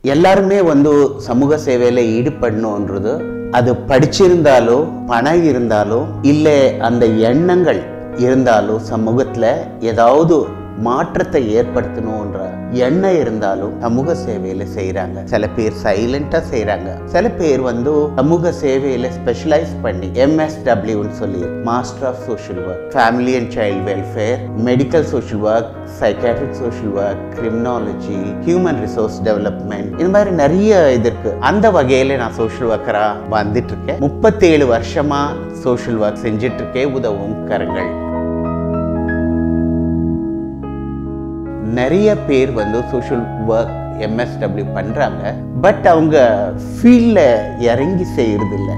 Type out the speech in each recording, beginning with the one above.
எல்லாருமே வந்து சமூக சேவையில் ஈடுபடணுன்றது அது படிச்சிருந்தாலோ பணம் இருந்தாலோ இல்லை அந்த எண்ணங்கள் இருந்தாலோ சமூகத்தில் ஏதாவது மாற்றத்தை ஏற்படுத்தணுன்ற எண்ணம் இருந்தாலும் சமூக சேவையில செய்றாங்க சில பேர் சைலண்டா செய்றாங்க சில பேர் வந்து சமூக சேவையில ஸ்பெஷலைஸ் பண்ணி எம்எஸ்டபிள்யூன்னு சொல்லி master of social work family and child welfare medical social work psychiatric social work criminology human resource development இந்த மாதிரி நிறைய இது இருக்கு அந்த வகையில நான் சோஷியல் ஒர்க்கரா வந்துட்டு இருக்கேன் முப்பத்தேழு வருஷமா சோஷியல் ஒர்க் செஞ்சுட்டு இருக்கேன் உதவும் கரங்கள் நிறைய பேர் வந்து சோஷியல் ஒர்க் எம்எஸ்டபிள்யூ பண்ணுறாங்க பட் அவங்க ஃபீல்டில் இறங்கி செய்கிறது இல்லை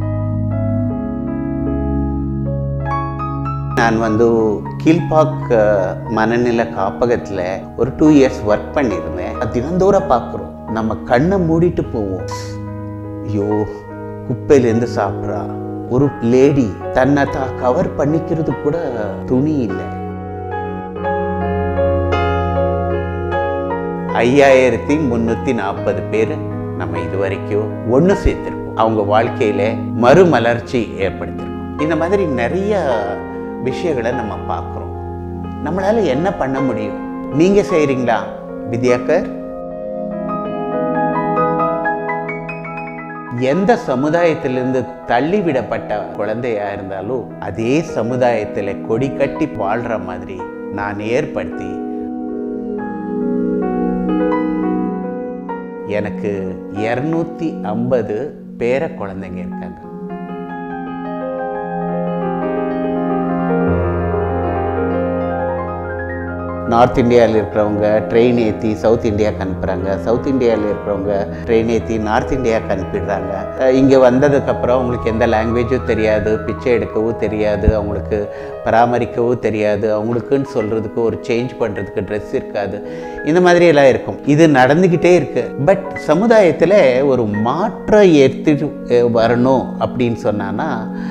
நான் வந்து கீழ்பாக் அஹ், மனநிலை காப்பகத்தில் ஒரு டூ இயர்ஸ் ஒர்க் பண்ணியிருந்தேன் அது தினந்தோறும் பார்க்குறோம் நம்ம கண்ணை மூடிட்டு போவோம் ஐயோ குப்பையிலேருந்து சாப்பிட்றா ஒரு லேடி தன்னை தான் கவர் பண்ணிக்கிறது கூட துணி இல்லை ஐயாயிரத்தி முந்நூற்றி நாற்பது பேர் நம்ம இது வரைக்கும் ஒன்று சேர்த்துருக்கோம் அவங்க வாழ்க்கையில மறுமலர்ச்சி ஏற்படுத்திருக்கோம் இந்த மாதிரி நிறைய விஷயங்களை நம்ம பார்க்குறோம் நம்மளால என்ன பண்ண முடியும் நீங்க செய்றீங்களா வித்யாக்கர் எந்த சமுதாயத்திலிருந்து தள்ளிவிடப்பட்ட குழந்தையா இருந்தாலும் அதே சமுதாயத்தில் கொடி கட்டி வாழ்ற மாதிரி நான் ஏற்படுத்தி எனக்கு இரநூத்தி ஐம்பது பேர குழந்தைங்க இருக்காங்க நார்த் இந்தியாவில் இருக்கிறவங்க ட்ரெயின் ஏற்றி சவுத் இந்தியாவுக்கு அனுப்புகிறாங்க சவுத் இந்தியாவில் இருக்கிறவங்க ட்ரெயின் ஏற்றி நார்த் இந்தியாவுக்கு அனுப்பிடுறாங்க இங்கே வந்ததுக்கப்புறம் அவங்களுக்கு எந்த லாங்குவேஜும் தெரியாது பிச்சை எடுக்கவும் தெரியாது அவங்களுக்கு பராமரிக்கவும் தெரியாது அவங்களுக்குன்னு சொல்கிறதுக்கு ஒரு சேஞ்ச் பண்ணுறதுக்கு ட்ரெஸ் இருக்காது இந்த மாதிரி எல்லாம் இருக்கும் இது நடந்துக்கிட்டே இருக்கு பட் சமுதாயத்தில் ஒரு மாற்றம் எடுத்துட்டு அஹ், வரணும் அப்படின்னு சொன்னான்னா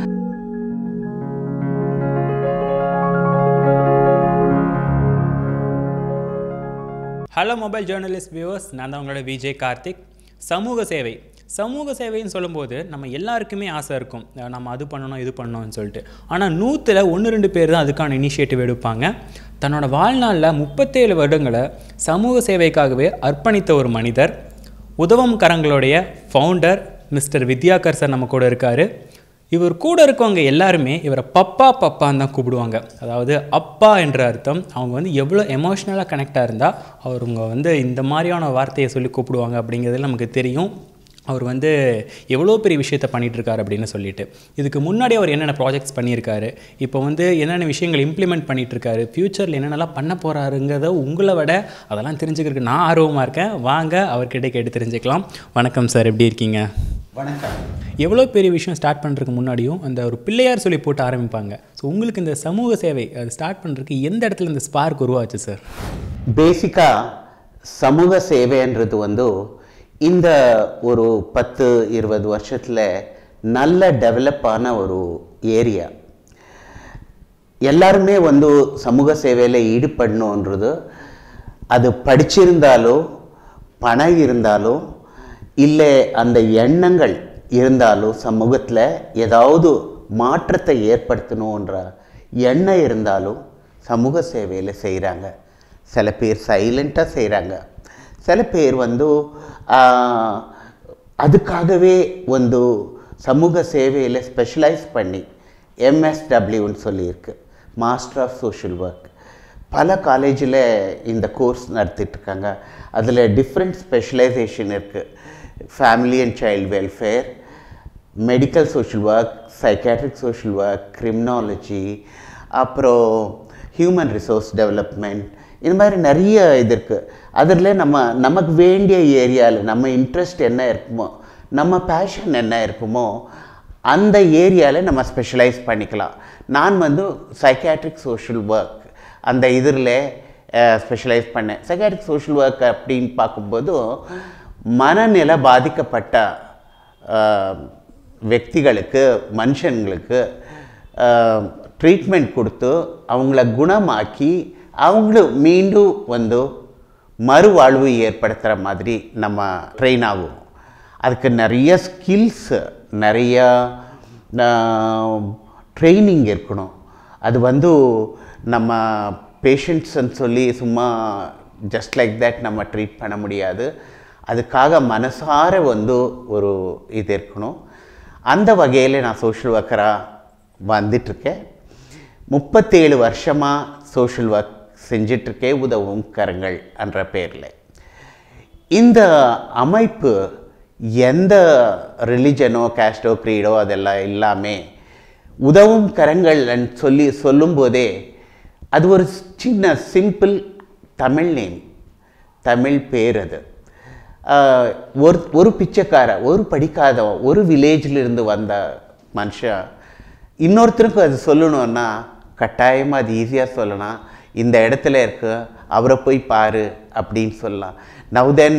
ஹலோ மொபைல் ஜேர்னலிஸ்ட் வியூவர்ஸ் நான் தான் உங்களோட விஜய் கார்த்திக் சமூக சேவை சமூக சேவைன்னு சொல்லும்போது நம்ம எல்லாருக்குமே ஆசை இருக்கும் அஹ் நம்ம அது பண்ணணும் இது பண்ணணும்னு சொல்லிட்டு ஆனால் நூற்றில் ஒன்று ரெண்டு பேர் தான் அதுக்கான இனிஷியேட்டிவ் எடுப்பாங்க தன்னோட வாழ்நாளில் முப்பத்தேழு வருடங்களை சமூக சேவைக்காகவே அர்ப்பணித்த ஒரு மனிதர் உதவும் கரங்களுடைய ஃபவுண்டர் மிஸ்டர் வித்யாகர் சார் நம்ம கூட இருக்கார் இவர் கூட இருக்கவங்க எல்லாருமே இவரை பப்பா பப்பான்னு தான் கூப்பிடுவாங்க அதாவது அப்பா என்ற அர்த்தம் அவங்க வந்து எவ்வளோ எமோஷ்னலாக கனெக்டாக இருந்தால் அவருங்க வந்து இந்த மாதிரியான வார்த்தையை சொல்லி கூப்பிடுவாங்க அப்படிங்கிறது நமக்கு தெரியும் அவர் வந்து எவ்வளோ பெரிய விஷயத்த பண்ணிட்டு இருக்காரு அப்படின்னு சொல்லிட்டு இதுக்கு முன்னாடி அவர் என்னென்ன ப்ராஜெக்ட்ஸ் பண்ணியிருக்காரு இப்போ வந்து என்னென்ன விஷயங்கள் இம்ப்ளிமெண்ட் பண்ணிட்டு இருக்காரு ஃப்யூச்சரில் என்னென்னலாம் பண்ண போகிறாருங்கிறத உங்களை விட அதெல்லாம் தெரிஞ்சுக்கிறதுக்கு நான் ஆர்வமாக இருக்கேன் வாங்க அவர்கிட்ட கேட்டு தெரிஞ்சுக்கலாம் வணக்கம் சார் எப்படி இருக்கீங்க வணக்கம் எவ்வளோ பெரிய விஷயம் ஸ்டார்ட் பண்ணுறதுக்கு முன்னாடியும் அந்த ஒரு பிள்ளையார் சொல்லி போட்டு ஆரம்பிப்பாங்க ஸோ உங்களுக்கு இந்த சமூக சேவை அது ஸ்டார்ட் பண்ணுறதுக்கு எந்த இடத்துல இந்த ஸ்பார்க் உருவாச்சு சார் பேசிக்காக சமூக சேவைன்றது வந்து இந்த ஒரு பத்து இருபது வருஷத்தில் நல்ல டெவலப் ஆன ஒரு ஏரியா எல்லாருமே வந்து சமூக சேவையில் ஈடுபடணுன்றது அது படிச்சிருந்தாலோ பணம் இருந்தாலோ இல்லை அந்த எண்ணங்கள் இருந்தாலோ சமூகத்தில் ஏதாவது மாற்றத்தை ஏற்படுத்தணுன்ற எண்ணம் இருந்தாலும் சமூக சேவையில் செய்கிறாங்க சில பேர் சைலண்ட்டாக செய்கிறாங்க சில பேர் வந்து ஆஹ், அதுக்காகவே வந்து சமூக சேவையில் ஸ்பெஷலைஸ் பண்ணி எம்எஸ்டபிள்யூன்னு சொல்லியிருக்கு மாஸ்டர் ஆஃப் சோஷியல் ஒர்க் பல காலேஜில் இந்த கோர்ஸ் நடத்திட்டு இருக்காங்க அதில் டிஃப்ரெண்ட் ஸ்பெஷலைசேஷன் இருக்குது family and child welfare medical social work psychiatric social work criminology அப்புறம் ஹியூமன் ரிசோர்ஸ் டெவலப்மெண்ட் இந்த மாதிரி நிறைய இது இருக்குது அதில் நம்ம நமக்கு வேண்டிய ஏரியாவில் நம்ம இன்ட்ரெஸ்ட் என்ன இருக்குமோ நம்ம பேஷன் என்ன இருக்குமோ அந்த ஏரியாவில் நம்ம ஸ்பெஷலைஸ் பண்ணிக்கலாம் நான் வந்து சைக்காட்ரிக் சோஷியல் ஒர்க் அந்த இதில் ஸ்பெஷலைஸ் பண்ணேன் சைக்காட்ரிக் சோஷியல் ஒர்க் அப்படின்னு பார்க்கும்போது மனநிலை பாதிக்கப்பட்ட அஹ், వ్యక్తిகளுக்கு மனுஷங்களுக்கு ட்ரீட்மெண்ட் கொடுத்து அவங்கள குணமாக்கி அவங்கள மீண்டும் வந்து மறுவாழ்வு ஏற்படுத்துகிற மாதிரி நம்ம ட்ரெயின் ஆகும் அதுக்கு நிறைய ஸ்கில்ஸ் நிறைய ட்ரைனிங் இருக்கணும் அது வந்து நம்ம பேஷண்ட்ஸ்ன்னு சொல்லி சும்மா ஜஸ்ட் லைக் தட் நம்ம ட்ரீட் பண்ண முடியாது அதுக்காக மனசார வந்து ஒரு இது இருக்கணும் அந்த வகையில் நான் சோஷியல் ஒர்க்கராக வந்துட்டுருக்கேன் முப்பத்தேழு வருஷமாக சோஷியல் ஒர்க் செஞ்சிட்ருக்கேன் உதவும் கரங்கள் என்ற பேரில் இந்த அமைப்பு எந்த ரிலிஜனோ கேஸ்டோ க்ரீடோ அதெல்லாம் எல்லாமே உதவும் கரங்கள்ன்னு சொல்லி சொல்லும்போதே அது ஒரு சின்ன சிம்பிள் தமிழ் நேம் தமிழ் பேர் அது ஆஹ், ஒரு ஒரு பிச்சைக்கார ஒரு படிக்காதவன் ஒரு வில்லேஜில் இருந்து வந்த மனுஷன் இன்னொருத்தருக்கும் அது சொல்லணும்னா கட்டாயமாக அது ஈஸியாக சொல்லலாம் இந்த இடத்துல இருக்கு அவரை போய் பாரு அப்படின்னு சொல்லலாம் நவ் தென்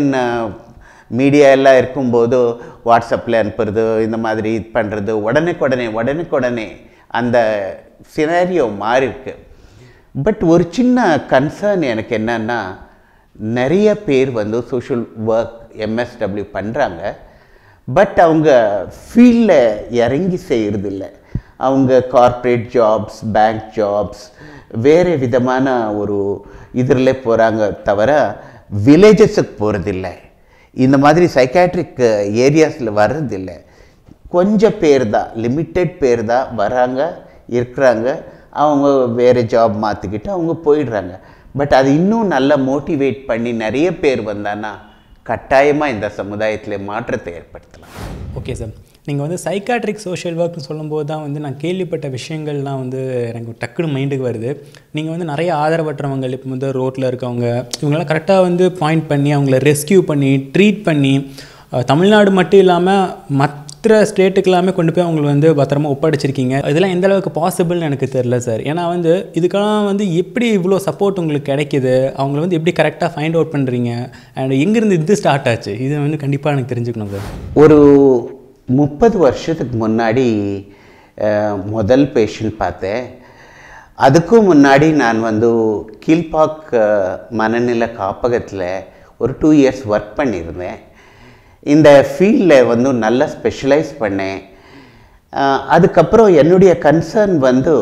மீடியா எல்லாம் இருக்கும்போது வாட்ஸ்அப்பில் அனுப்புறது இந்த மாதிரி இது பண்ணுறது உடனுக்குடனே உடனுக்குடனே அந்த சினாரியோ மாறி இருக்கு பட் ஒரு சின்ன கன்சர்ன் எனக்கு என்னன்னா நிறைய பேர் வந்து சோஷியல் ஒர்க் எம்எஸ்டபிள்யூ பண்ணுறாங்க பட் அவங்க ஃபீல்டில் இறங்கி செய்கிறதில்ல அவங்க கார்ப்பரேட் ஜாப்ஸ் பேங்க் ஜாப்ஸ் வேறு விதமான ஒரு இதில் போகிறாங்க தவிர வில்லேஜஸுக்கு போகிறதில்ல இந்த மாதிரி சைக்காட்ரிக் ஏரியாஸில் வர்றதில்ல கொஞ்சம் பேர் தான் லிமிட்டெட் பேர் தான் வராங்க இருக்கிறாங்க அவங்க வேறு ஜாப் மாற்றிக்கிட்டு அவங்க போயிடுறாங்க பட் அது இன்னும் நல்லா மோட்டிவேட் பண்ணி நிறைய பேர் வந்தான்னா கட்டாயமாக இந்த சமுதாயத்தில் மாற்றத்தை ஏற்படுத்தலாம் ஓகே சார் நீங்கள் வந்து சைக்காட்ரிக் சோஷியல் ஒர்க்னு சொல்லும்போது தான் வந்து நான் கேள்விப்பட்ட விஷயங்கள்லாம் வந்து எனக்கு டக்குனு மைண்டுக்கு வருது நீங்கள் வந்து நிறைய ஆதரவற்றவங்க இப்போ வந்து ரோட்டில் இருக்கவங்க இவங்கெல்லாம் கரெக்டாக வந்து பாயிண்ட் பண்ணி அவங்கள ரெஸ்கியூ பண்ணி ட்ரீட் பண்ணி அஹ், தமிழ்நாடு மட்டும் இல்லாமல் மற்ற ஸ்டேட்டுக்கு எல்லாமே கொண்டு போய் அவங்களை வந்து பத்திரமா ஒப்படைச்சிருக்கீங்க இதெல்லாம் எந்த அளவுக்கு பாசிபிள்னு எனக்கு தெரில சார் ஏன்னா வந்து இதுக்கெல்லாம் வந்து எப்படி இவ்வளோ சப்போர்ட் உங்களுக்கு கிடைக்குது அவங்கள வந்து எப்படி கரெக்டாக ஃபைண்ட் அவுட் பண்ணுறீங்க அண்ட் எங்கேருந்து இது ஸ்டார்ட் ஆச்சு இது வந்து கண்டிப்பாக எனக்கு தெரிஞ்சுக்கணும் சார் ஒரு முப்பது வருஷத்துக்கு முன்னாடி அஹ், முதல் பேஷண்ட் பார்த்தேன் அதுக்கும் முன்னாடி நான் வந்து கீழ்பாக் அஹ், மனநிலை காப்பகத்தில் ஒரு டூ இயர்ஸ் ஒர்க் பண்ணியிருந்தேன் இந்த ஃபீல்டில் வந்து நல்லா ஸ்பெஷலைஸ் பண்ணேன் அஹ், அதுக்கப்புறம் என்னுடைய கன்சர்ன் வந்து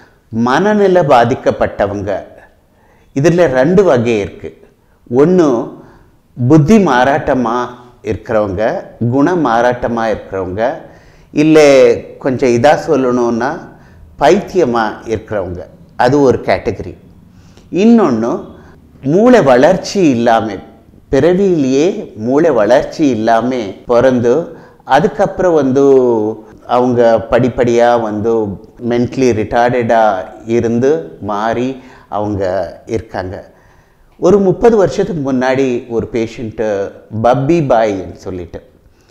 மனநிலை பாதிக்கப்பட்டவங்க இதில் ரெண்டு வகை இருக்குது ஒன்று புத்தி மாறாட்டமாக இருக்கிறவங்க குண மாறாட்டமாக இருக்கிறவங்க இல்லை கொஞ்சம் இதாக சொல்லணும்னா பைத்தியமாக இருக்கிறவங்க அது ஒரு கேட்டகரி இன்னொன்று மூளை வளர்ச்சி இல்லாமல் பிறவியிலேயே மூளை வளர்ச்சி இல்லாமல் பிறந்து அதுக்கப்புறம் வந்து அவங்க படிப்படியாக வந்து மென்டலி ரிட்டார்டடாக இருந்து மாறி அவங்க இருக்காங்க ஒரு முப்பது வருஷத்துக்கு முன்னாடி ஒரு பேஷண்ட்டு பப்பி பாய்ன்னு சொல்லிட்டு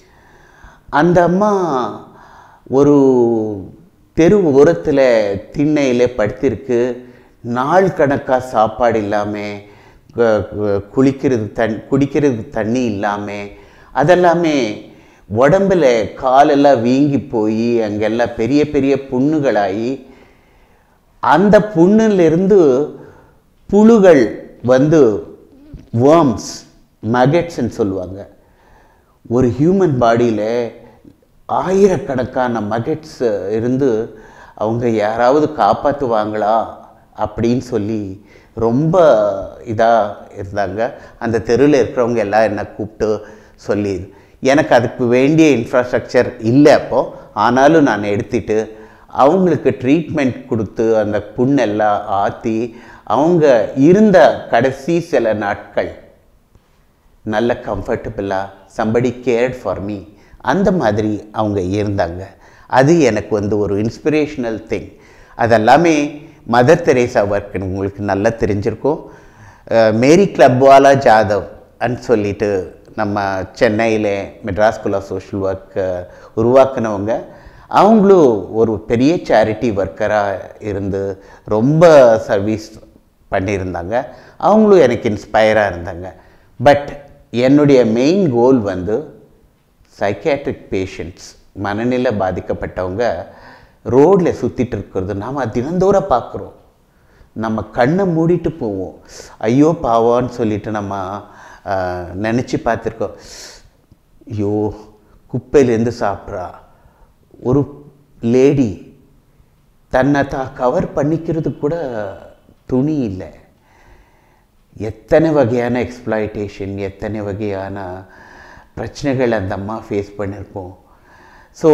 அந்த அம்மா ஒரு தெரு ஓரத்தில் திண்ணையில் படுத்திருக்கு நாள் கணக்காக சாப்பாடு இல்லாமல் குளிக்கிறது தண் குடிக்கிறது தண்ணி இல்லாமல் அதெல்லாமே உடம்புல காலெல்லாம் வீங்கி போய் அங்கெல்லாம் பெரிய பெரிய புண்ணுகளாகி அந்த புண்ணிலிருந்து புழுகள் வந்து வேர்ம்ஸ் மகெட்ஸ்ன்னு சொல்லுவாங்க ஒரு ஹியூமன் பாடியில் ஆயிரக்கணக்கான மகெட்ஸ் இருந்து அவங்க யாராவது காப்பாற்றுவாங்களா அப்படின்னு சொல்லி ரொம்ப இதாக இருந்தாங்க அந்த தெருவில் இருக்கிறவங்க எல்லாம் என்னை கூப்பிட்டு சொல்லி எனக்கு அதுக்கு வேண்டிய இன்ஃப்ராஸ்ட்ரக்சர் இல்லை அப்போ ஆனாலும் நான் எடுத்துட்டு அவங்களுக்கு ட்ரீட்மெண்ட் கொடுத்து அந்த புண்ணெல்லாம் ஆற்றி அவங்க இருந்த கடைசி சில நாட்கள் நல்ல கம்ஃபர்டபுளாக சம்படி கேர்ட் ஃபார் மீ அந்த மாதிரி அவங்க இருந்தாங்க அது எனக்கு வந்து ஒரு இன்ஸ்பிரேஷனல் திங் அதெல்லாமே மதர் தெரேசா ஒர்க் உங்களுக்கு நல்லா தெரிஞ்சிருக்கும் அஹ் மேரி கிளப்வாலா ஜாதவ் அன்னு சொல்லிட்டு நம்ம சென்னையில் Madras school of social work உருவாக்குனவங்க அவங்களும் ஒரு பெரிய சேரிட்டி ஒர்க்கராக இருந்து ரொம்ப சர்வீஸ் பண்ணியிருந்தாங்க அவங்களும் எனக்கு இன்ஸ்பயராக இருந்தாங்க பட் என்னுடைய மெயின் கோல் வந்து சைக்காட்ரிக் பேஷண்ட்ஸ் மனநிலை பாதிக்கப்பட்டவங்க ரோட்டில் சுற்றிட்டு இருக்கிறது நாம் தினந்தோறும் பார்க்குறோம் நம்ம கண்ணை மூடிட்டு போவோம் ஐயோ பாவான்னு சொல்லிட்டு நம்ம நினச்சி பார்த்துருக்கோம் ஐயோ குப்பையிலேருந்து சாப்பிட்றா ஒரு லேடி தன்னை தான் கவர் பண்ணிக்கிறது கூட துணி இல்லை எத்தனை வகையான எக்ஸ்ப்ளாய்டேஷன் எத்தனை வகையான பிரச்சனைகள் அந்த அம்மா ஃபேஸ் பண்ணியிருப்போம் ஸோ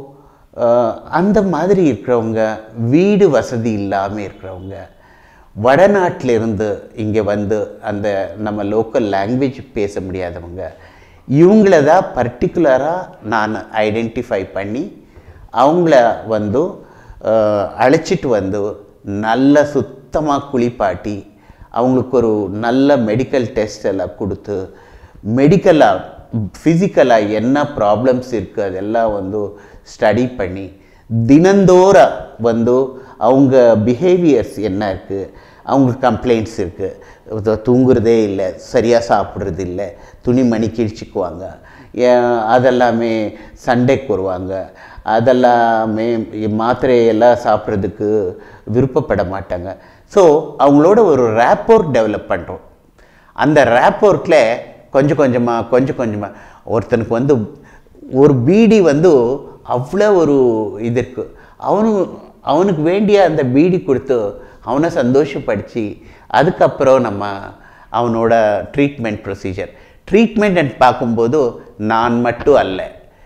அந்த மாதிரி இருக்கிறவங்க வீடு வசதி இல்லாமல் இருக்கிறவங்க வடநாட்டில் இருந்து இங்கே வந்து அந்த நம்ம லோக்கல் லாங்குவேஜ் பேச முடியாதவங்க இவங்கள தான் பர்டிகுலராக நான் ஐடென்டிஃபை பண்ணி அவங்கள வந்து அஹ், அழைச்சிட்டு வந்து நல்ல சுத்தமாக குளிப்பாட்டி அவங்களுக்கு ஒரு நல்ல மெடிக்கல் டெஸ்ட் எல்லாம் கொடுத்து மெடிக்கலாக ஃபிசிக்கலாக என்ன ப்ராப்ளம்ஸ் இருக்குது அதெல்லாம் வந்து ஸ்டடி பண்ணி தினந்தோற வந்து அவங்க பிஹேவியர்ஸ் என்ன இருக்குது அவங்களுக்கு கம்ப்ளைண்ட்ஸ் இருக்குது தூங்குறதே இல்லை சரியாக சாப்பிட்றது இல்லை துணிமணி கிழிச்சிக்குவாங்க ஏன் அதெல்லாமே சண்டைக்கு வருவாங்க அதெல்லாமே மாத்திரையெல்லாம் சாப்பிட்றதுக்கு விருப்பப்பட மாட்டாங்க ஸோ அவங்களோட ஒரு ரேப்போர்ட் டெவலப் பண்ணுறோம் அந்த ரேப்போர்ட்டில் கொஞ்சம் கொஞ்சமாக கொஞ்சம் கொஞ்சமாக ஒருத்தனுக்கு வந்து ஒரு பீடி வந்து அவ்வளோ ஒரு இது இருக்குது அவனு அவனுக்கு வேண்டிய அந்த பீடி கொடுத்து அவனை சந்தோஷப்படுத்தி அதுக்கப்புறம் நம்ம அவனோட ட்ரீட்மெண்ட் ப்ரொசீஜர் ட்ரீட்மெண்ட் பார்க்கும்போது நான் மட்டும் அல்ல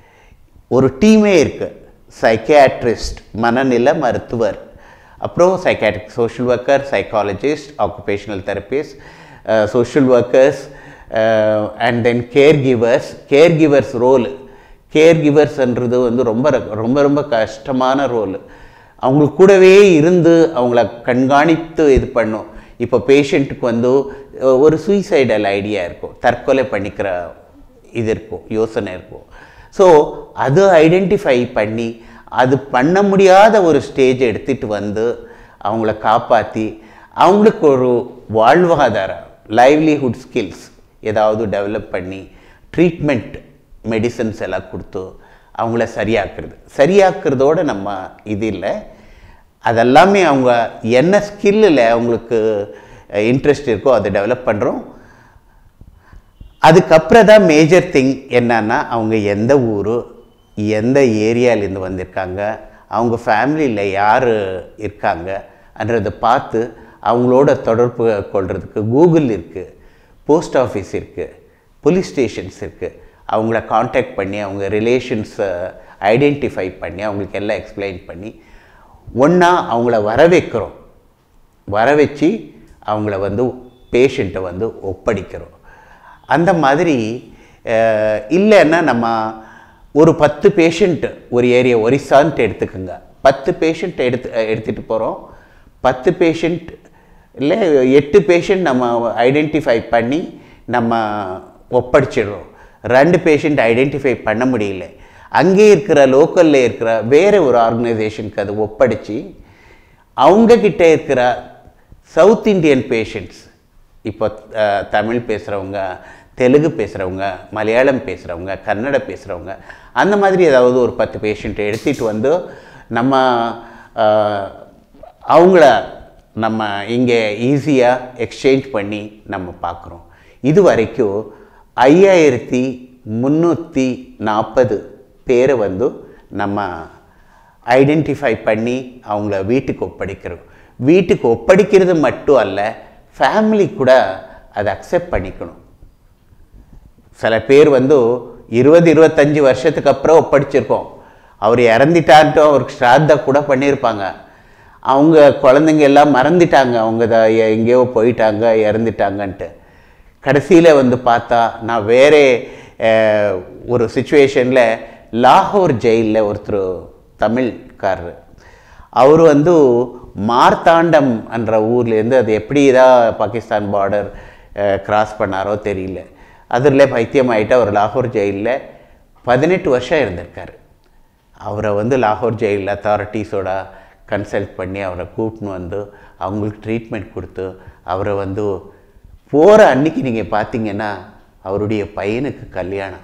ஒரு டீமே இருக்குது சைக்கியாட்ரிஸ்ட் மனநில மருத்துவர் அப்புறம் psychiatric social worker psychologist occupational therapist social workers and then care givers care givers role care கிவர்ஸ்ன்றது வந்து ரொம்ப ர- ரொம்ப ரொம்ப கஷ்டமான ரோல் அவங்களுக்கு கூடவே இருந்து அவங்கள கண்காணித்து இது பண்ணும் இப்போ பேஷண்ட்டுக்கு வந்து அஹ், ஒரு சூசைடல் ஐடியா இருக்கும் தற்கொலை பண்ணிக்கிற இது இருக்கும் யோசனை இருக்கும் ஸோ அது ஐடென்டிஃபை பண்ணி அது பண்ண முடியாத ஒரு ஸ்டேஜ் எடுத்துகிட்டு வந்து அவங்கள காப்பாற்றி அவங்களுக்கு ஒரு வாழ்வாதாரம் லைவ்லிஹுட் ஸ்கில்ஸ் ஏதாவது டெவலப் பண்ணி ட்ரீட்மெண்ட் மெடிசன்ஸ் எல்லாம் கொடுத்து அவங்கள சரியாக்குறது சரியாக்குறதோட நம்ம இது இல்லை அதெல்லாமே அவங்க என்ன ஸ்கில்லில் அவங்களுக்கு இன்ட்ரெஸ்ட் இருக்கோ அதை டெவலப் பண்ணுறோம் அதுக்கப்புறம் தான் மேஜர் திங் என்னன்னா அவங்க எந்த ஊர் எந்த ஏரியாலேருந்து வந்திருக்காங்க அவங்க ஃபேமிலியில் யார் இருக்காங்கன்றதை பார்த்து அவங்களோட தொடர்பு கொள்றதுக்கு கூகுள் இருக்குது போஸ்ட் ஆஃபீஸ் இருக்குது போலீஸ் ஸ்டேஷன்ஸ் இருக்குது அவங்கள காண்டாக்ட் பண்ணி அவங்க ரிலேஷன்ஸை ஐடென்டிஃபை பண்ணி அவங்களுக்கு எல்லாம் எக்ஸ்பிளைன் பண்ணி ஒன்றா அவங்கள வர வைக்கிறோம் வர வச்சு அவங்கள வந்து பேஷண்ட்டை வந்து ஒப்படைக்கிறோம் அந்த மாதிரி அஹ், இல்லைன்னா நம்ம ஒரு பத்து பேஷண்ட் ஒரு ஏரியா ஒரிசான்ட்டு எடுத்துக்கோங்க பத்து பேஷண்ட் எடுத்து எடுத்துகிட்டு போகிறோம் பத்து பேஷண்ட் இல்லை எட்டு பேஷண்ட் நம்ம ஐடென்டிஃபை பண்ணி நம்ம ஒப்படைச்சிடுறோம் ரெண்டு பேஷண்ட் ஐடென்டிஃபை பண்ண முடியல அங்கே இருக்கிற லோக்கலில் இருக்கிற வேறு ஒரு ஆர்கனைசேஷனுக்கு அது ஒப்படைச்சி அவங்க கிட்ட இருக்கிற சவுத் இந்தியன் பேஷண்ட்ஸ் இப்போ அஹ், தமிழ் பேசுகிறவங்க தெலுங்கு பேசுகிறவங்க மலையாளம் பேசுகிறவங்க கன்னடம் பேசுகிறவங்க அந்த மாதிரி ஏதாவது ஒரு பத்து பேஷண்ட்டை எடுத்துகிட்டு வந்து நம்ம அஹ், அவங்கள நம்ம இங்கே ஈஸியாக எக்ஸ்சேஞ்ச் பண்ணி நம்ம பார்க்குறோம் இது வரைக்கும் ஐயாயிரத்தி முந்நூற்றி நாற்பது பேரை வந்து நம்ம ஐடென்டிஃபை பண்ணி அவங்கள வீட்டுக்கு ஒப்படைக்கிறோம் வீட்டுக்கு ஒப்படைக்கிறது மட்டும் அல்ல ஃபேமிலி கூட அதை அக்செப்ட் பண்ணிக்கணும் சில பேர் வந்து இருபது இருபத்தஞ்சி வருஷத்துக்கு அப்புறம் ஒப்படைச்சிருக்கோம் அவர் இறந்துட்டான்ட்டு அவருக்கு ஸ்ராத்தா கூட பண்ணியிருப்பாங்க அவங்க குழந்தைங்க எல்லாம் மறந்துட்டாங்க அவங்க த எ- எங்கேயோ போயிட்டாங்க இறந்துட்டாங்கன்ட்டு கடைசியில் வந்து பார்த்தா நான் வேறே அஹ், ஒரு சுச்சுவேஷனில் லாகூர் ஜெயிலில் ஒருத்தர் தமிழ்காரர் அவர் வந்து மார்த்தாண்டம் என்ற ஊர்லேருந்து அது எப்படி தான் பாகிஸ்தான் பார்டர் கிராஸ் பண்ணாரோ தெரியல அதில் பைத்தியம் ஆகிட்டு அவர் லாகூர் ஜெயிலில் பதினெட்டு வருஷம் இருந்திருக்காரு அவரை வந்து லாகூர் ஜெயில் அத்தாரிட்டிஸோட கன்சல்ட் பண்ணி அவரை கூட்டின்னு வந்து அவங்களுக்கு ட்ரீட்மெண்ட் கொடுத்து அவரை வந்து போகிற அன்னைக்கு நீங்கள் பார்த்தீங்கன்னா அவருடைய பையனுக்கு கல்யாணம்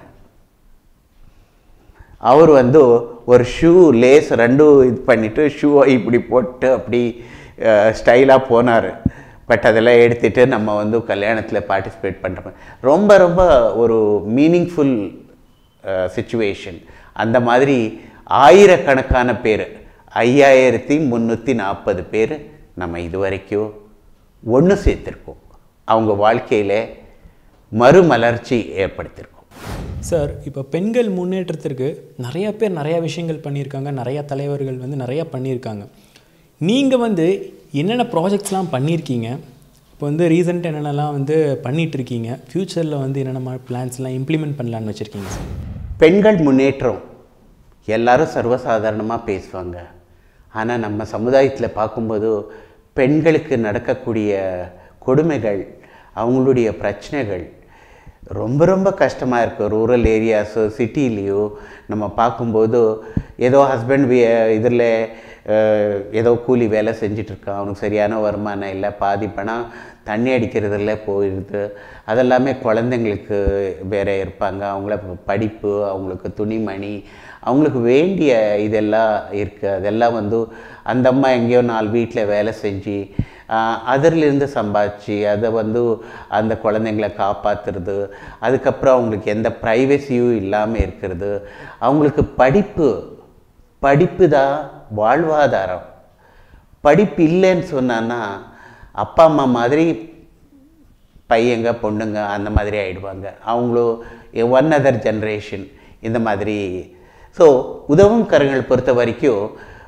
அவர் வந்து ஒரு ஷூ லேஸ் ரெண்டும் இது பண்ணிவிட்டு ஷூவை இப்படி போட்டு அப்படி ஸ்டைலாக போனார் பட் அதெல்லாம் எடுத்துட்டு நம்ம வந்து கல்யாணத்தில் பார்ட்டிசிபேட் பண்ணுறோம் ரொம்ப ரொம்ப ஒரு மீனிங்ஃபுல் சுச்சுவேஷன் அந்த மாதிரி ஆயிரக்கணக்கான பேர் ஐயாயிரத்தி முந்நூற்றி நாற்பது பேர் நம்ம இது வரைக்கும் ஒன்று சேர்த்துருக்கோம் அவங்க வாழ்க்கையில் மறுமலர்ச்சி ஏற்படுத்தியிருக்கோம் சார் இப்போ பெண்கள் முன்னேற்றத்திற்கு நிறைய பேர் நிறையா விஷயங்கள் பண்ணியிருக்காங்க நிறையா தலைவர்கள் வந்து நிறையா பண்ணியிருக்காங்க நீங்கள் வந்து என்னென்ன ப்ராஜெக்ட்ஸ்லாம் பண்ணியிருக்கீங்க இப்போ வந்து ரீசெண்ட் என்னென்னலாம் வந்து பண்ணிட்டு இருக்கீங்க ஃப்யூச்சரில் வந்து என்னென்ன பிளான்ஸ்லாம் இம்ப்ளிமெண்ட் பண்ணலான்னு வச்சுருக்கீங்க சார் பெண்கள் முன்னேற்றம் எல்லாரும் சர்வசாதாரணமாக பேசுவாங்க ஆனால் நம்ம சமுதாயத்தில் பார்க்கும்போது பெண்களுக்கு நடக்கக்கூடிய கொடுமைகள் அவங்களுடைய பிரச்சனைகள் ரொம்ப ரொம்ப கஷ்டமாக இருக்குது ரூரல் ஏரியாஸோ சிட்டிலேயோ நம்ம பார்க்கும்போது ஏதோ ஹஸ்பண்ட் இதில் ஏதோ கூலி வேலை செஞ்சிட்ருக்கான் அவனுக்கு சரியான வருமானம் இல்லை பாதி பணம் தண்ணி அடிக்கிறதுல போயிடுது அதெல்லாமே குழந்தைங்களுக்கு வேற இருப்பாங்க அவங்கள படிப்பு அவங்களுக்கு துணிமணி அவங்களுக்கு வேண்டிய இதெல்லாம் இருக்குது அதெல்லாம் வந்து அந்த அம்மா எங்கேயோ நாலு வீட்டில் வேலை செஞ்சு அதிலிருந்து சம்பாதிச்சு அதை வந்து அந்த குழந்தைங்கள காப்பாற்றுறது அதுக்கப்புறம் அவங்களுக்கு எந்த ப்ரைவசியும் இல்லாமல் இருக்கிறது அவங்களுக்கு படிப்பு படிப்பு தான் வாழ்வாதாரம் படிப்பு இல்லைன்னு சொன்னான்னா அப்பா அம்மா மாதிரி பையங்க பொண்ணுங்க அந்த மாதிரி ஆயிடுவாங்க அவங்களும் ஒன் அதர் ஜென்ரேஷன் இந்த மாதிரி ஸோ உதவும் கரங்கள் பொறுத்த வரைக்கும்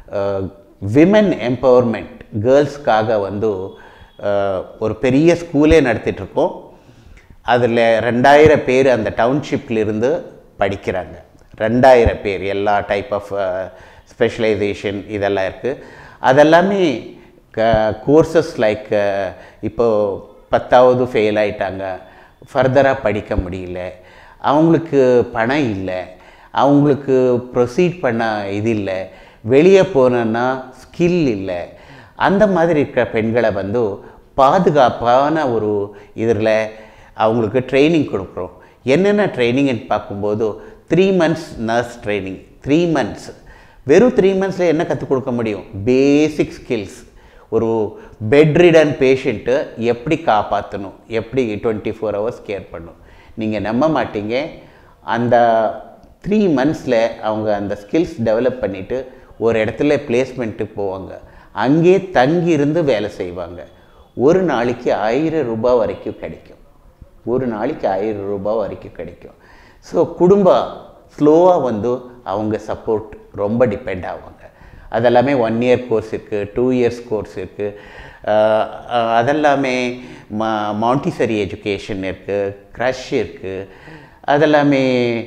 விமன் எம்பவர்மெண்ட் கேர்ள்ஸ்க்காக வந்து அஹ், ஒரு பெரிய ஸ்கூலே நடத்திட்டுருக்கோம் அதில் ரெண்டாயிரம் பேர் அந்த டவுன்ஷிப்ல இருந்து படிக்கிறாங்க ரெண்டாயிரம் பேர் எல்லா டைப் ஆஃப் ஸ்பெஷலைசேஷன் இதெல்லாம் இருக்குது அதெல்லாமே க கோர்சஸ் லைக் இப்போது பத்தாவது ஃபெயில் ஆயிட்டாங்க ஃபர்தராக படிக்க முடியல அவங்களுக்கு பணம் இல்லை அவங்களுக்கு ப்ரொசீட் பண்ண இது இல்லை வெளியே போனோன்னா ஸ்கில் இல்லை அந்த மாதிரி இருக்கிற பெண்களை வந்து பாதுகாப்பான ஒரு இதில் அவங்களுக்கு ட்ரைனிங் கொடுக்குறோம் என்னென்ன ட்ரைனிங்னு பார்க்கும்போது three months nurse training three months வெறும் த்ரீ மந்த்ஸில் என்ன கற்றுக் கொடுக்க முடியும் பேசிக் ஸ்கில்ஸ் ஒரு பெட் ரிடன் பேஷண்ட்டு எப்படி காப்பாற்றணும் எப்படி டுவெண்ட்டி ஃபோர் ஹவர்ஸ் கேர் பண்ணும் நீங்கள் நம்ப மாட்டீங்க அந்த த்ரீ மந்த்ஸில் அவங்க அந்த ஸ்கில்ஸ் டெவலப் பண்ணிவிட்டு ஒரு இடத்துல பிளேஸ்மெண்ட்டுக்கு போவாங்க அங்கேயே தங்கி இருந்து வேலை செய்வாங்க ஒரு நாளைக்கு ஆயிரம் ரூபாய் வரைக்கும் கிடைக்கும் ஒரு நாளைக்கு ஆயிரம் ரூபாய் வரைக்கும் கிடைக்கும் ஸோ குடும்பம் ஸ்லோவாக வந்து அவங்க சப்போர்ட் ரொம்ப டிபெண்ட் ஆவாங்க அதெல்லாமே ஒன் இயர் கோர்ஸ் இருக்குது டூ இயர்ஸ் கோர்ஸ் இருக்குது அதெல்லாமே மா மாண்டிசரி எஜுகேஷன் இருக்குது க்ரஷ் இருக்குது அதெல்லாமே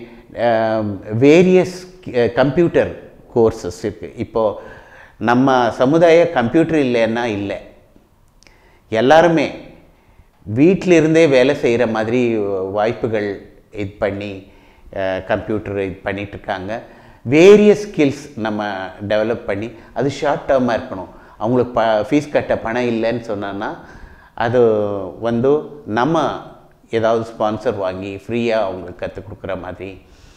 வேரியஸ் கம்ப்யூட்டர் கோர்சஸ் இருக்குது இப்போது நம்ம சமுதாய கம்ப்யூட்டர் இல்லைன்னா இல்லை எல்லாருமே வீட்டில இருந்தே வேலை செய்கிற மாதிரி வாய்ப்புகள் இது பண்ணி கம்ப்யூட்டர் இது பண்ணிட்டு இருக்காங்க வேரியஸ் ஸ்கில்ஸ் நம்ம டெவலப் பண்ணி அது ஷார்ட் டேர்மாக இருக்கணும் அவங்களுக்கு ப ஃபீஸ் கட்ட பணம் இல்லைன்னு சொன்னோன்னா அது வந்து நம்ம ஏதாவது ஸ்பான்சர் வாங்கி ஃப்ரீயாக அவங்களுக்கு கற்றுக் கொடுக்குற மாதிரி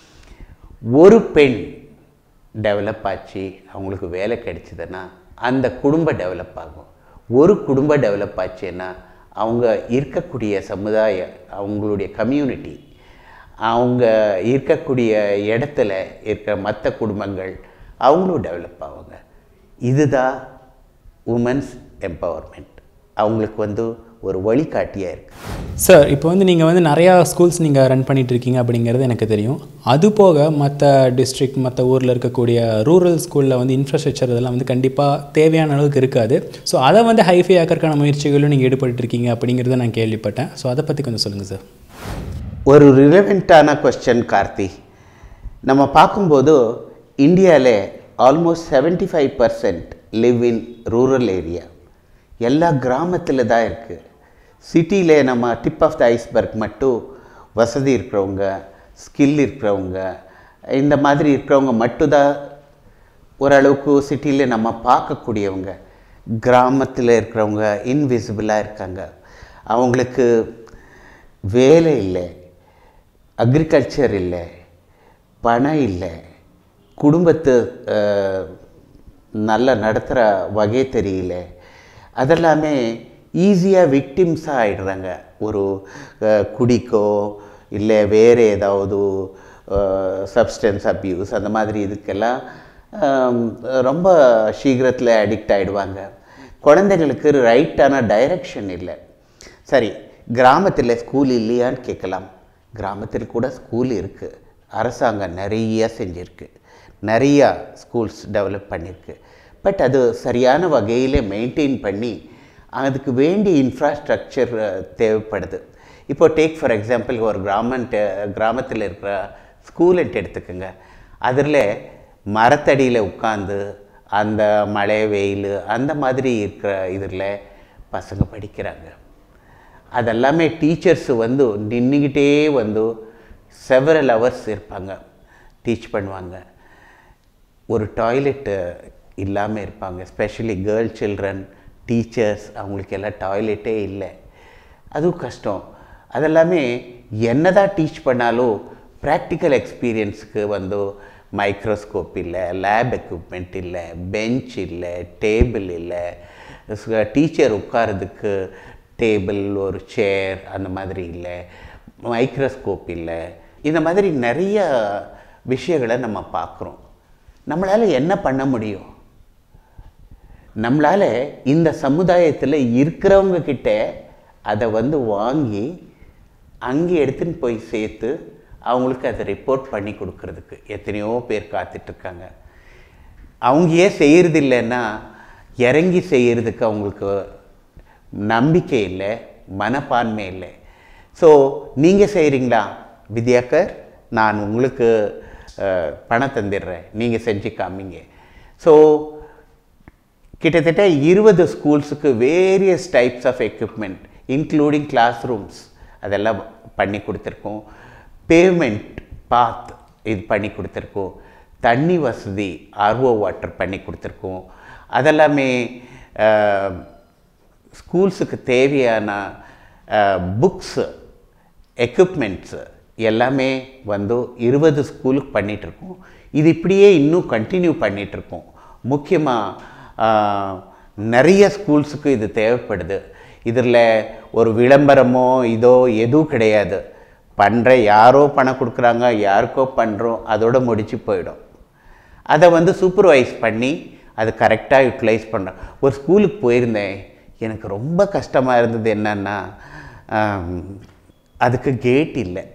ஒரு பெண் டெவலப் ஆச்சு அவங்களுக்கு வேலை கிடைச்சதுன்னா அந்த குடும்பம் டெவலப் ஆகும் ஒரு குடும்பம் டெவலப் ஆச்சுன்னா அவங்க இருக்கக்கூடிய சமுதாய அவங்களுடைய கம்யூனிட்டி அவங்க இருக்கக்கூடிய இடத்துல இருக்கிற மற்ற குடும்பங்கள் அவங்களும் டெவலப் ஆவாங்க இதுதான் உமன்ஸ் எம்பவர்மெண்ட் அவங்களுக்கு வந்து ஒரு வழிகாட்டியாக இருக்குது சார் இப்போ வந்து நீங்கள் வந்து நிறையா ஸ்கூல்ஸ் நீங்கள் ரன் பண்ணிட்டு இருக்கீங்க அப்படிங்கிறது எனக்கு தெரியும் அது போக மற்ற டிஸ்ட்ரிக்ட் மற்ற ஊரில் இருக்கக்கூடிய ரூரல் ஸ்கூலில் வந்து இன்ஃப்ராஸ்ட்ரக்சர் இதெல்லாம் வந்து கண்டிப்பாக தேவையான அளவுக்கு இருக்காது ஸோ அதை வந்து ஹைஃபை ஆக்கிறதுக்கான முயற்சிகளும் நீங்கள் ஈடுபட்டு இருக்கீங்க அப்படிங்கிறத நான் கேள்விப்பட்டேன் ஸோ அதை பற்றி கொஞ்சம் சொல்லுங்கள் சார் ஒரு ரிலவெண்ட்டான கொஸ்டின் கார்த்தி நம்ம பார்க்கும்போது இந்தியாவில் almost seventy five percent live in rural area எல்லா கிராமத்தில் தான் இருக்குது சிட்டியில் நம்ம டிப் ஆஃப் த ஐஸ்பர்க் மட்டும் வசதி இருக்கிறவங்க ஸ்கில் இருக்கிறவங்க இந்த மாதிரி இருக்கிறவங்க மட்டும்தான் ஓரளவுக்கு சிட்டியில் நம்ம பார்க்கக்கூடியவங்க கிராமத்தில் இருக்கிறவங்க இன்விசிபிளாக இருக்காங்க அவங்களுக்கு வேலை இல்லை அக்ரிகல்ச்சர் இல்லை பணம் இல்லை குடும்பத்தை அஹ், நல்லா நடத்துகிற வகை தெரியல அதெல்லாமே ஈஸியாக விக்டிம்ஸாக ஆயிடுறாங்க ஒரு அஹ், குடிக்கோ இல்லை வேறு ஏதாவது சப்ஸ்டன்ஸ் அப்யூஸ் அந்த மாதிரி இதுக்கெல்லாம் ஆம், ரொம்ப சீக்கிரத்தில் அடிக்ட் ஆகிடுவாங்க குழந்தைங்களுக்கு ரைட்டான டைரக்ஷன் இல்லை சரி கிராமத்தில் ஸ்கூல் இல்லையான்னு கேட்கலாம் கிராமத்தில் கூட ஸ்கூல் இருக்குது அரசாங்கம் நிறைய செஞ்சுருக்கு நிறையா ஸ்கூல்ஸ் டெவலப் பண்ணியிருக்கு பட் அது சரியான வகையில் மெயின்டைன் பண்ணி அதுக்கு வேண்டிய இன்ஃப்ராஸ்ட்ரக்சர் தேவைப்படுது இப்போ டேக் ஃபார் எக்ஸாம்பிள் ஒரு கிராமன்ட்டு கிராமத்தில் இருக்கிற ஸ்கூலுன்ட்டு எடுத்துக்கோங்க அதில் மரத்தடியில் உட்காந்து அந்த மழை வெயில் அந்த மாதிரி இருக்கிற இதில் பசங்க படிக்கிறாங்க அதெல்லாமே டீச்சர்ஸ் வந்து நின்றுக்கிட்டே வந்து செவரல் ஹவர்ஸ் இருப்பாங்க டீச் பண்ணுவாங்க ஒரு டாய்லெட்டு இல்லாமல் இருப்பாங்க ஸ்பெஷலி கேர்ள் சில்ட்ரன் டீச்சர்ஸ் அவங்களுக்கு எல்லாம் டாய்லெட்டே இல்லை அதுவும் கஷ்டம் அதெல்லாமே என்னதான் டீச் பண்ணாலும் ப்ராக்டிக்கல் எக்ஸ்பீரியன்ஸுக்கு வந்து மைக்ரோஸ்கோப் இல்லை லேப் எக்யூப்மெண்ட் இல்லை பெஞ்ச் இல்லை டேபிள் இல்லை டீச்சர் உட்காரதுக்கு டேபிள் ஒரு சேர் அந்த மாதிரி இல்லை மைக்ரோஸ்கோப் இல்லை இந்த மாதிரி நிறைய விஷயங்களை நம்ம பார்க்குறோம் நம்மளால் என்ன பண்ண முடியும் நம்மளால் இந்த சமுதாயத்தில் இருக்கிறவங்க கிட்ட அதை வந்து வாங்கி அங்கே எடுத்துன்னு போய் சேர்த்து அவங்களுக்கு அதை ரிப்போர்ட் பண்ணி கொடுக்கறதுக்கு எத்தனையோ பேர் காத்துட்ருக்காங்க அவங்க ஏன் செய்கிறது இல்லைன்னா இறங்கி செய்கிறதுக்கு அவங்களுக்கு நம்பிக்கை இல்லை மனப்பான்மை இல்லை ஸோ நீங்கள் செய்கிறீங்களா வித்யாக்கர் நான் உங்களுக்கு அஹ், பணம் தந்துடுறேன் நீங்கள் செஞ்சு காமிங்க ஸோ கிட்டத்தட்ட இருபது ஸ்கூல்ஸுக்கு various types of equipment including classrooms அதெல்லாம் பண்ணி கொடுத்துருக்கோம் பேமெண்ட் பாத் இது பண்ணி கொடுத்துருக்கோம் தண்ணி வசதி ஆர்ஓ வாட்டர் பண்ணி கொடுத்துருக்கோம் அதெல்லாமே ஸ்கூல்ஸுக்கு தேவையான புக்ஸு எக்யூப்மெண்ட்ஸு எல்லாமே வந்து இருபது ஸ்கூலுக்கு பண்ணிகிட்ருக்கோம் இது இப்படியே இன்னும் கண்டினியூ பண்ணிகிட்ருக்கோம் முக்கியமாக நிறைய ஸ்கூல்ஸுக்கு இது தேவைப்படுது இதில் ஒரு விளம்பரமோ இதோ எதுவும் கிடையாது பண்ணுற யாரோ பணம் கொடுக்குறாங்க யாருக்கோ பண்ணுறோம் அதோட முடிச்சு போயிடும் அதை வந்து சூப்பர்வைஸ் பண்ணி அது கரெக்டாக யூட்டிலைஸ் பண்ணுறேன் ஒரு ஸ்கூலுக்கு போயிருந்தேன் எனக்கு ரொம்ப கஷ்டமாக இருந்தது என்னன்னா ஆம், அதுக்கு கேட் இல்லை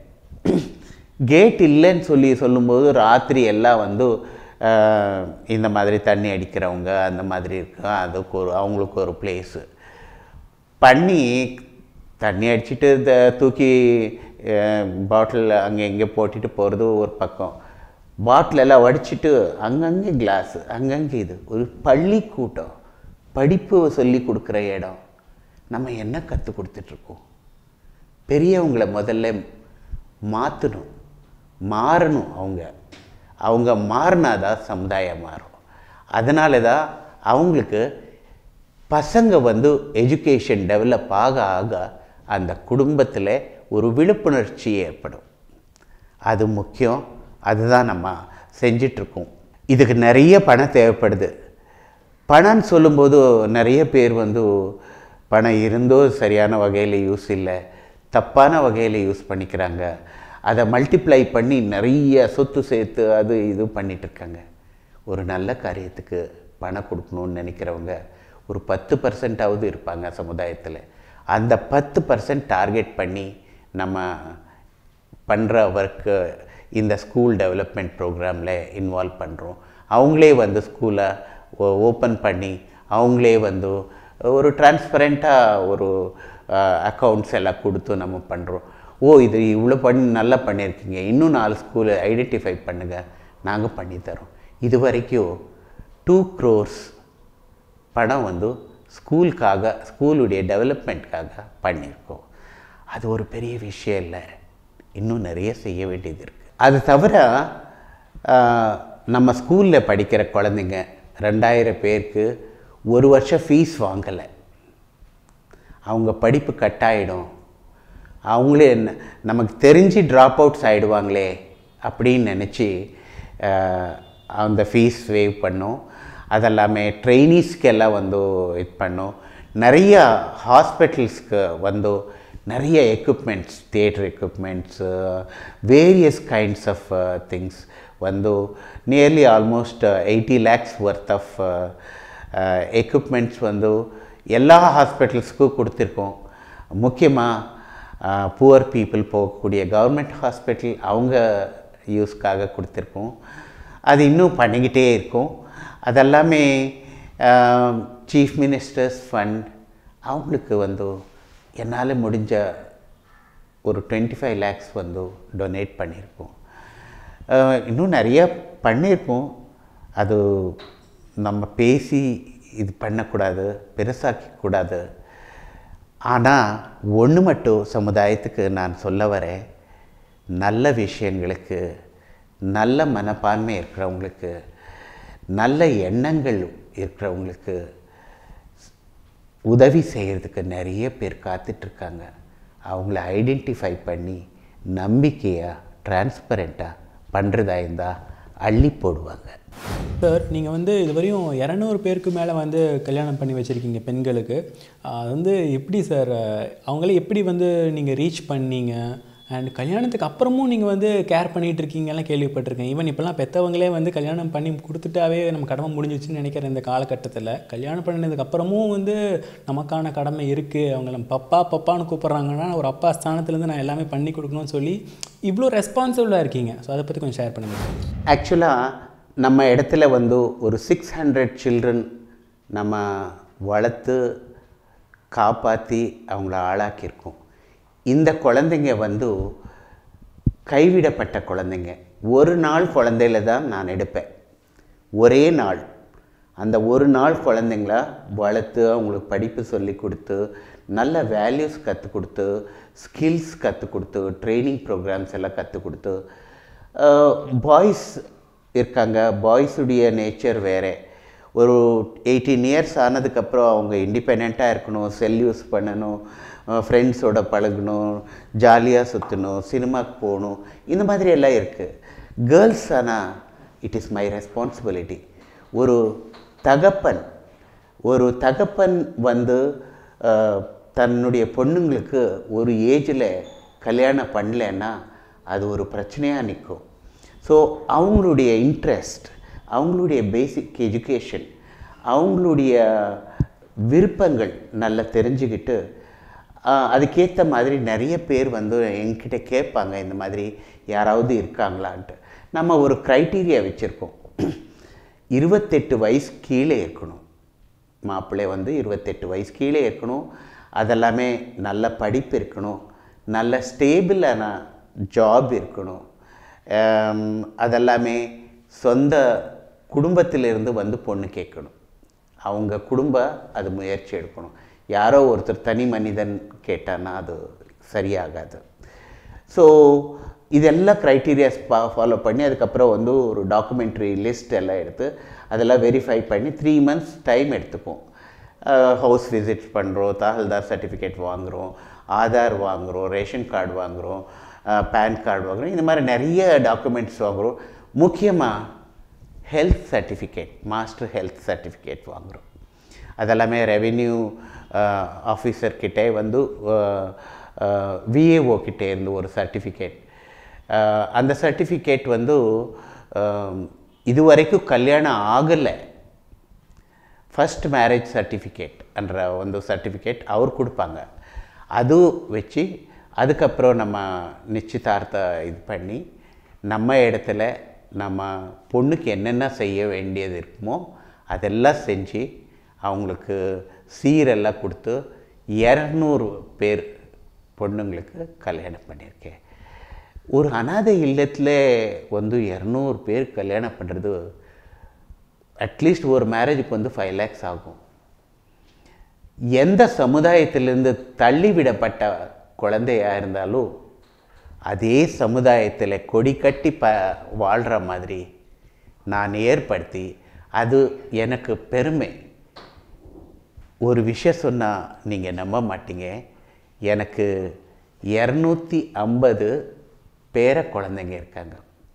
கேட் இல்லைன்னு சொல்லி சொல்லும்போது ராத்திரி எல்லாம் வந்து ஆஹ், இந்த மாதிரி தண்ணி அடிக்கிறவங்க அந்த மாதிரி இருக்கு அதுக்கு ஒரு அவங்களுக்கு ஒரு பிளேஸு பண்ணி தண்ணி அடிச்சிட்டு த தூக்கி பாட்டில் அங்கே இங்கே போட்டுட்டு போகிறது ஒரு பக்கம் பாட்டில் எல்லாம் வடிச்சிட்டு அங்கங்கே கிளாஸு அங்கங்கே இது ஒரு பள்ளிக்கூட்டம் படிப்பு சொல்லி கொடுக்குற இடம் நம்ம என்ன கற்றுக் கொடுத்துட்ருக்கோம் பெரியவங்களை முதல்ல மாற்றணும் மாறணும் அவங்க அவங்க மாறினாதான் சமுதாயம் மாறும் அதனால தான் அவங்களுக்கு பசங்க வந்து எஜுகேஷன் டெவலப் ஆக ஆக அந்த குடும்பத்தில் ஒரு விழிப்புணர்ச்சி ஏற்படும் அது முக்கியம் அதுதான் நம்ம செஞ்சிட்ருக்கோம் இதுக்கு நிறைய பணம் தேவைப்படுது பணம்னு சொல்லும்போது நிறைய பேர் வந்து பணம் இருந்தோ சரியான வகையில் யூஸ் இல்லை தப்பான வகையில் யூஸ் பண்ணிக்கிறாங்க அதை மல்டிப்ளை பண்ணி நிறைய சொத்து சேர்த்து அது இது பண்ணிட்டு இருக்காங்க ஒரு நல்ல காரியத்துக்கு பணம் கொடுக்கணும்னு நினைக்கிறவங்க ஒரு பத்து பர்சன்டாவது இருப்பாங்க சமுதாயத்தில் அந்த பத்து பர்சன்ட் டார்கெட் பண்ணி நம்ம பண்ணுற ஒர்க்கு இந்த ஸ்கூல் டெவலப்மெண்ட் ப்ரோக்ராமில் இன்வால்வ் பண்ணுறோம் அவங்களே வந்து ஸ்கூலை ஓப்பன் பண்ணி அவங்களே வந்து ஒரு டிரான்ஸ்பரண்ட்டாக ஒரு அக்கௌண்ட்ஸ் எல்லாம் கொடுத்து நம்ம பண்ணுறோம் ஓ இது இவ்வளோ பண்ணி நல்லா பண்ணியிருக்கீங்க இன்னும் நாலு ஸ்கூலை ஐடென்டிஃபை பண்ணுங்கள் நாங்கள் பண்ணித்தரோம் இது வரைக்கும் டூ க்ரோர்ஸ் பணம் வந்து ஸ்கூலுக்காக ஸ்கூலுடைய டெவலப்மெண்ட்காக பண்ணியிருக்கோம் அது ஒரு பெரிய விஷயம் இல்லை இன்னும் நிறைய செய்ய வேண்டியது இருக்குது அது தவிர ஆஹ், நம்ம ஸ்கூலில் படிக்கிற குழந்தைங்க ரெண்டாயிரம் பேருக்கு ஒரு வருஷம் ஃபீஸ் வாங்கலை அவங்க படிப்பு கட்டாயிடும் அவங்களே என்ன நமக்கு தெரிஞ்சு ட்ராப் அவுட்ஸ் ஆகிடுவாங்களே அப்படின்னு நினச்சி அந்த ஃபீஸ் வேவ் பண்ணோம் அதெல்லாமே ட்ரைனீஸ்க்கு எல்லாம் வந்து இது பண்ணோம் நிறைய ஹாஸ்பிட்டல்ஸ்க்கு வந்து நிறைய equipments theatre equipments various kinds of things ಒಂದು nearly almost eighty lakhs worth of equipments வந்து எல்லா ஹாஸ்பிட்டல்ஸ்க்கும் கொடுத்துருக்கோம் முக்கியமாக புவர் பீப்புள் போகக்கூடிய கவர்மெண்ட் ஹாஸ்பிட்டல் அவங்க யூஸ்க்காக கொடுத்துருக்கோம் அது இன்னும் பண்ணிக்கிட்டே இருக்கும் அதெல்லாமே சீஃப் மினிஸ்டர்ஸ் ஃபண்ட் அவங்களுக்கு வந்து என்னால் முடிஞ்ச ஒரு டுவெண்ட்டி ஃபைவ் லேக்ஸ் வந்து டொனேட் பண்ணியிருக்கோம் அஹ் இன்னும் நிறைய பண்ணியிருக்கோம் அது நம்ம பேசி இது பண்ணக்கூடாது பெருசாக்கக்கூடாது ஆனால் ஒன்று மட்டும் சமுதாயத்துக்கு நான் சொல்ல வரேன் நல்ல விஷயங்களுக்கு நல்ல மனப்பான்மை இருக்கிறவங்களுக்கு நல்ல எண்ணங்கள் இருக்கிறவங்களுக்கு உதவி செய்கிறதுக்கு நிறைய பேர் காத்துட்ருக்காங்க அவங்கள ஐடென்டிஃபை பண்ணி நம்பிக்கையாக டிரான்ஸ்பரண்ட்டாக பண்ணுறதா இருந்தால் அள்ளி போடுவாங்க சார் நீங்கள் வந்து இதுவரையும் இரநூறு பேருக்கு மேலே வந்து கல்யாணம் பண்ணி வச்சுருக்கீங்க பெண்களுக்கு ஆஹ் அது வந்து எப்படி சார் அவங்கள எப்படி வந்து நீங்கள் ரீச் பண்ணீங்க அண்ட் கல்யாணத்துக்கு அப்புறமும் நீங்கள் வந்து கேர் பண்ணிகிட்டு இருக்கீங்கலாம் கேள்விப்பட்டிருக்கேன் ஈவன் இப்போலாம் பெற்றவங்களே வந்து கல்யாணம் பண்ணி கொடுத்துட்டாவே நம்ம கடமை முடிஞ்சிச்சுன்னு நினைக்கிற இந்த காலகட்டத்தில் கல்யாணம் பண்ணினதுக்கு அப்புறமும் வந்து நமக்கான கடமை இருக்குது அவங்கள நம்ம பப்பா பப்பான்னு கூப்பிட்றாங்கன்னா ஒரு அப்பா ஸ்தானத்துலேருந்து நான் எல்லாமே பண்ணி கொடுக்கணும்னு சொல்லி இவ்வளோ ரெஸ்பான்சிபிளாக இருக்கீங்க ஸோ அதை பற்றி கொஞ்சம் ஷேர் பண்ணுங்கள் ஆக்சுவலாக நம்ம இடத்துல வந்து ஒரு சிக்ஸ் ஹண்ட்ரட் சில்ட்ரன் நம்ம வளர்த்து காப்பாற்றி அவங்கள ஆளாக்கியிருக்கோம் இந்த குழந்தைங்க வந்து கைவிடப்பட்ட குழந்தைங்க ஒரு நாள் குழந்தையில தான் நான் எடுப்பேன் ஒரே நாள் அந்த ஒரு நாள் குழந்தைங்கள வளர்த்து அவங்களுக்கு படிப்பு சொல்லி கொடுத்து நல்ல வேல்யூஸ் கற்றுக் கொடுத்து ஸ்கில்ஸ் கற்றுக் கொடுத்து ட்ரைனிங் ப்ரோக்ராம்ஸ் எல்லாம் கற்றுக் கொடுத்து பாய்ஸ் இருக்காங்க பாய்ஸுடைய நேச்சர் வேறு ஒரு எயிட்டீன் இயர்ஸ் ஆனதுக்கப்புறம் அவங்க இண்டிபெண்ட்டாக இருக்கணும் செல் யூஸ் பண்ணணும் ஃப்ரெண்ட்ஸோட பழகணும் ஜாலியாக சுற்றணும் சினிமாக்கு போகணும் இந்த மாதிரி எல்லாம் இருக்குது கேர்ள்ஸ் ஆனால் இட் இஸ் மை ரெஸ்பான்சிபிலிட்டி ஒரு தகப்பன் ஒரு தகப்பன் வந்து அஹ், தன்னுடைய பொண்ணுங்களுக்கு ஒரு ஏஜில் கல்யாணம் பண்ணலைன்னா அது ஒரு பிரச்சனையாக நிற்கும் ஸோ அவங்களுடைய இன்ட்ரெஸ்ட் அவங்களுடைய பேசிக் எஜுகேஷன் அவங்களுடைய விருப்பங்கள் நல்லா தெரிஞ்சுக்கிட்டு ஆஹ், அதுக்கேற்ற மாதிரி நிறைய பேர் வந்து என்கிட்ட கேட்பாங்க இந்த மாதிரி யாராவது இருக்காங்களான்ட்டு நம்ம ஒரு க்ரைட்டீரியா வச்சுருக்கோம் இருபத்தெட்டு வயசு கீழே இருக்கணும் மாப்பிள்ளை வந்து இருபத்தெட்டு வயசு கீழே இருக்கணும் அதெல்லாமே நல்ல படிப்பு இருக்கணும் நல்ல ஸ்டேபிளான ஜாப் இருக்கணும் ஆம், அதெல்லாமே சொந்த குடும்பத்திலிருந்து வந்து பொண்ணு கேட்கணும் அவங்க குடும்பம் அது முயற்சி எடுக்கணும் யாரோ ஒருத்தர் தனி மனிதன் கேட்டான்னா அது சரியாகாது ஸோ இதெல்லாம் க்ரைட்டீரியாஸ் பா ஃபாலோ பண்ணி அதுக்கப்புறம் வந்து ஒரு டாக்குமெண்ட்ரி லிஸ்ட் எல்லாம் எடுத்து அதெல்லாம் வெரிஃபை பண்ணி த்ரீ மந்த்ஸ் டைம் எடுத்துப்போம் ஹவுஸ் விசிட் பண்ணுறோம் தாஹல்தார் சர்டிஃபிகேட் வாங்குகிறோம் ஆதார் வாங்குகிறோம் ரேஷன் கார்டு வாங்குகிறோம் பேன் கார்டு வாங்குகிறோம் இந்த மாதிரி நிறைய டாக்குமெண்ட்ஸ் வாங்குகிறோம் முக்கியமாக health certificate master health certificate வாங்குகிறோம் அதெல்லாமே ரெவென்யூ ஆஃபீஸர்கிட்டே வந்து விஏஓ கிட்டே இருந்து ஒரு சர்டிஃபிகேட் அந்த சர்டிஃபிகேட் வந்து அஹ், இதுவரைக்கும் கல்யாணம் ஆகலை ஃபஸ்ட் மேரேஜ் சர்டிஃபிகேட் என்ற ಒಂದು சர்டிஃபிகேட் அவர் கொடுப்பாங்க அது வச்சு அதுக்கப்புறம் நம்ம நிச்சயதார்த்த இது பண்ணி நம்ம இடத்துல நம்ம பொண்ணுக்கு என்னென்ன செய்ய வேண்டியது இருக்குமோ அதெல்லாம் செஞ்சு அவங்களுக்கு சீரெல்லாம் கொடுத்து இரநூறு பேர் பொண்ணுங்களுக்கு கல்யாணம் பண்ணியிருக்கேன் ஒரு அனாதை இல்லத்தில் வந்து இரநூறு பேர் கல்யாணம் பண்ணுறது அட்லீஸ்ட் ஒரு மேரேஜுக்கு வந்து ஃபைவ் லேக்ஸ் ஆகும் எந்த சமுதாயத்திலிருந்து தள்ளிவிடப்பட்ட குழந்தையா இருந்தாலும் அதே சமுதாயத்தில் கொடி கட்டி ப வாழ்கிற மாதிரி நான் ஏற்படுத்தி அது எனக்கு பெருமை ஒரு விஷயம் சொன்னால் நீங்கள் நம்ப மாட்டீங்க எனக்கு இரநூத்தி ஐம்பது பேர குழந்தைங்க இருக்காங்க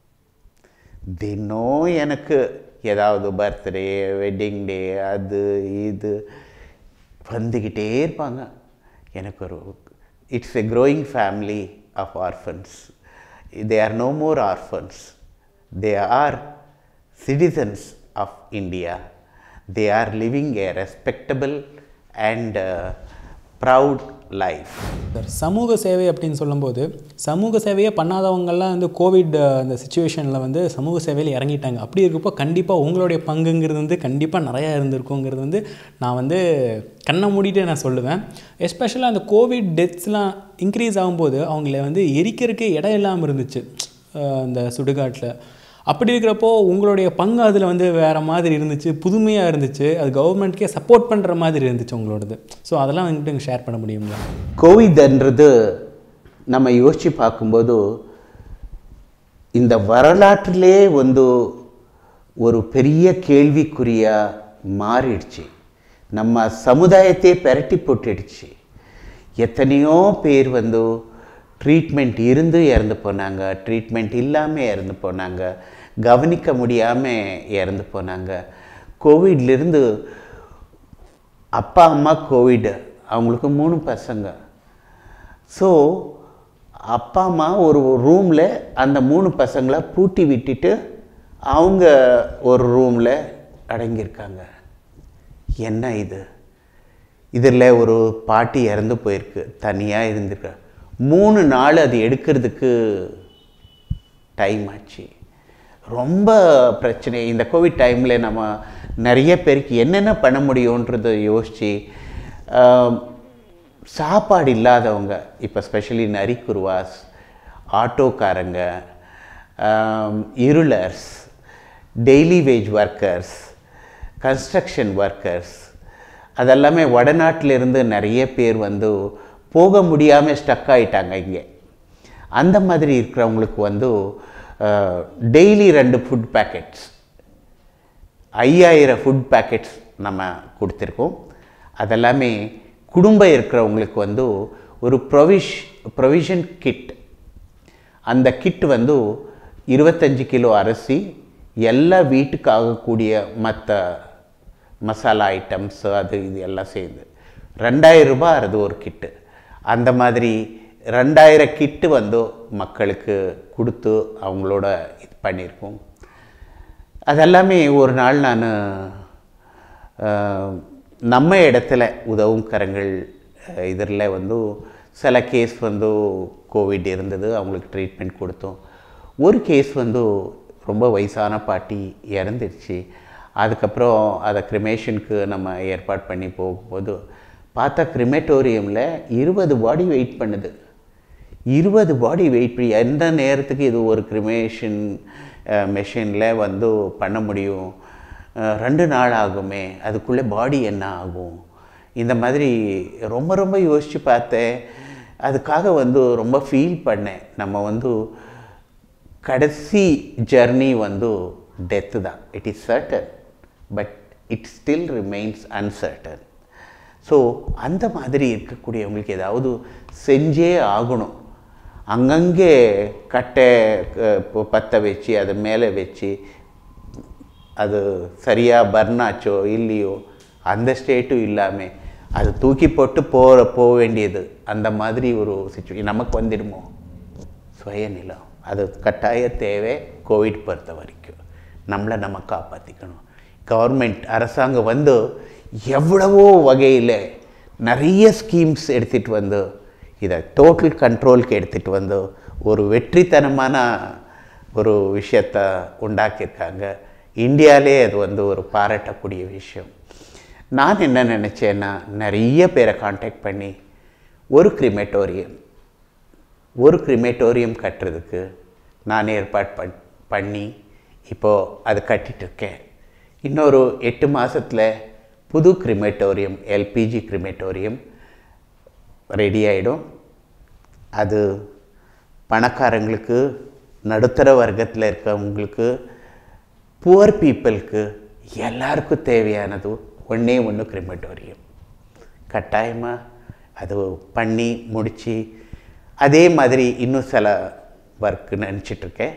தினம் எனக்கு ஏதாவது பர்த்டே வெட்டிங் டே அது இது வந்துக்கிட்டே இருப்பாங்க எனக்கு ஒரு it's a growing family of orphans they are no more orphans they are citizens of India they are living a respectable and proud life sir சமூக சேவை அப்படின்னு சொல்லும்போது சமூக சேவையே பண்ணாதவங்கெல்லாம் வந்து கோவிட் அந்த சுச்சுவேஷனில் வந்து சமூக சேவையில் இறங்கிட்டாங்க அப்படி இருக்கப்போ கண்டிப்பாக உங்களுடைய பங்குங்கிறது வந்து கண்டிப்பாக நிறையா இருந்திருக்குங்கிறது வந்து நான் வந்து கண்ணை மூடிட்டு நான் சொல்லுவேன் எஸ்பெஷலாக அந்த கோவிட் டெத்ஸ்லாம் இன்க்ரீஸ் ஆகும்போது அவங்கள வந்து எரிக்கிறதுக்கே இடம் இல்லாமல் இருந்துச்சு அஹ் அந்த சுடுகாட்டில் அப்படி இருக்கிறப்போ உங்களுடைய பங்கு அதில் வந்து வேறு மாதிரி இருந்துச்சு புதுமையாக இருந்துச்சு அது கவர்மெண்ட்கே சப்போர்ட் பண்ணுற மாதிரி இருந்துச்சு உங்களோடது ஸோ அதெல்லாம் வந்துட்டு ஷேர் பண்ண முடியுங்களா கோவிட்ன்றது நம்ம யோசித்து பார்க்கும்போது இந்த வரலாற்றிலே வந்து ஒரு பெரிய கேள்விக்குறியாக மாறிடுச்சு நம்ம சமுதாயத்தை பெரட்டி போட்டுடுச்சு எத்தனையோ பேர் வந்து ட்ரீட்மெண்ட் இருந்து இறந்து போனாங்க ட்ரீட்மெண்ட் இல்லாமல் இறந்து போனாங்க கவனிக்க முடியாமல் இறந்து போனாங்க கோவிட்லேருந்து அப்பா அம்மா கோவிட் அவங்களுக்கு மூணு பசங்க ஸோ அப்பா அம்மா ஒரு ரூமில் அந்த மூணு பசங்களை பூட்டி விட்டுட்டு அவங்க ஒரு ரூமில் அடங்கியிருக்காங்க என்ன இது இதில் ஒரு பாட்டி இறந்து போயிருக்கு தனியாக இருந்திருக்க மூணு நாள் அது எடுக்கிறதுக்கு டைம் ஆச்சு ரொம்ப பிரச்சனை இந்த கோவிட் டைமில் நம்ம நிறைய பேருக்கு என்னென்ன பண்ண முடியுன்றதை யோசித்து சாப்பாடு இல்லாதவங்க இப்போ ஸ்பெஷலி நரிக்குருவாஸ் ஆட்டோக்காரங்க Irulars daily wage workers construction workers அதெல்லாமே வடநாட்டிலிருந்து நிறைய பேர் வந்து போக முடியாமல் ஸ்டக் ஆகிட்டாங்க இங்கே அந்த மாதிரி இருக்கிறவங்களுக்கு வந்து டெய்லி ரெண்டு ஃபுட் பேக்கெட்ஸ் ஐயாயிரம் ஃபுட் பேக்கெட்ஸ் நம்ம கொடுத்துருக்கோம் அதெல்லாமே குடும்பம் இருக்கிறவங்களுக்கு வந்து ஒரு ப்ரொவிஷ் ப்ரொவிஷன் கிட் அந்த கிட் வந்து இருபத்தஞ்சி கிலோ அரிசி எல்லா வீட்டுக்கு ஆகக்கூடிய மற்ற மசாலா ஐட்டம்ஸ் அது இது எல்லாம் சேர்ந்து ரெண்டாயிரம் ரூபாய் அது ஒரு கிட்டு அந்த மாதிரி ரெண்டாயிரம் கிட்டு வந்து மக்களுக்கு கொடுத்து அவங்களோட இது பண்ணியிருக்கோம் அதெல்லாமே ஒரு நாள் நான் நம்ம இடத்துல உதவும் கரங்கள் இதில் வந்து சில கேஸ் வந்து கோவிட் இருந்தது அவங்களுக்கு ட்ரீட்மெண்ட் கொடுத்தோம் ஒரு கேஸ் வந்து ரொம்ப வயசான பாட்டி இறந்துருச்சு அதுக்கப்புறம் அதை கிரிமேஷனுக்கு நம்ம ஏற்பாடு பண்ணி போகும்போது பார்த்தா கிரிமேட்டோரியமில் இருபது பாடி வெயிட் பண்ணுது இருபது பாடி வெயிட் பண்ணி எந்த நேரத்துக்கு இது ஒரு கிரிமேஷன் மெஷினில் வந்து பண்ண முடியும் ரெண்டு நாள் ஆகுமே அதுக்குள்ளே பாடி என்ன ஆகும் இந்த மாதிரி ரொம்ப ரொம்ப யோசித்து பார்த்தேன் அதுக்காக வந்து ரொம்ப ஃபீல் பண்ணேன் நம்ம வந்து கடைசி ஜர்னி வந்து டெத்து தான் it is certain but it still remains uncertain so அந்த மாதிரி இருக்கக்கூடியவங்களுக்கு ஏதாவது செஞ்சே ஆகணும் அங்கங்கே கட்டை பற்ற வச்சு அது மேலே வச்சு அது சரியாக பர்ன் ஆச்சோ இல்லையோ அந்த ஸ்டேட்டும் இல்லாமல் அது தூக்கி போட்டு போகிற போக வேண்டியது அந்த மாதிரி ஒரு சுச்சுவேஷன் நமக்கு வந்துடுமோ சுயநிலம் அது கட்டாய தேவை கோவிட் பொறுத்த வரைக்கும் நம்மளை நம்ம காப்பாற்றிக்கணும் கவர்மெண்ட் அரசாங்கம் வந்து எவ்வளவோ வகையில் நிறைய ஸ்கீம்ஸ் எடுத்துகிட்டு வந்து இதை டோட்டல் கண்ட்ரோலுக்கு எடுத்துகிட்டு வந்து ஒரு வெற்றித்தனமான ஒரு விஷயத்த உண்டாக்கியிருக்காங்க இந்தியாவிலே அது வந்து ஒரு பாராட்டக்கூடிய விஷயம் நான் என்ன நினச்சேன்னா நிறைய பேரை காண்டாக்ட் பண்ணி ஒரு கிரிமேட்டோரியம் ஒரு கிரிமேட்டோரியம் கட்டுறதுக்கு நான் ஏற்பாடு பண் பண்ணி இப்போது அது கட்டிகிட்ருக்கேன் இன்னொரு எட்டு மாதத்தில் புது கிரிமேட்டோரியம் எல்பிஜி கிரிமேட்டோரியம் ரெடி ஆகிடும் அது பணக்காரங்களுக்கு நடுத்தர வர்க்கத்தில் இருக்கவங்களுக்கு புவர் பீப்புளுக்கு எல்லாருக்கும் தேவையானது ஒன்றே ஒன்று கிரிமேட்டோரியம் கட்டாயமாக அது பண்ணி முடித்து அதே மாதிரி இன்னும் சில ஒர்க்கு நினச்சிட்ருக்கேன்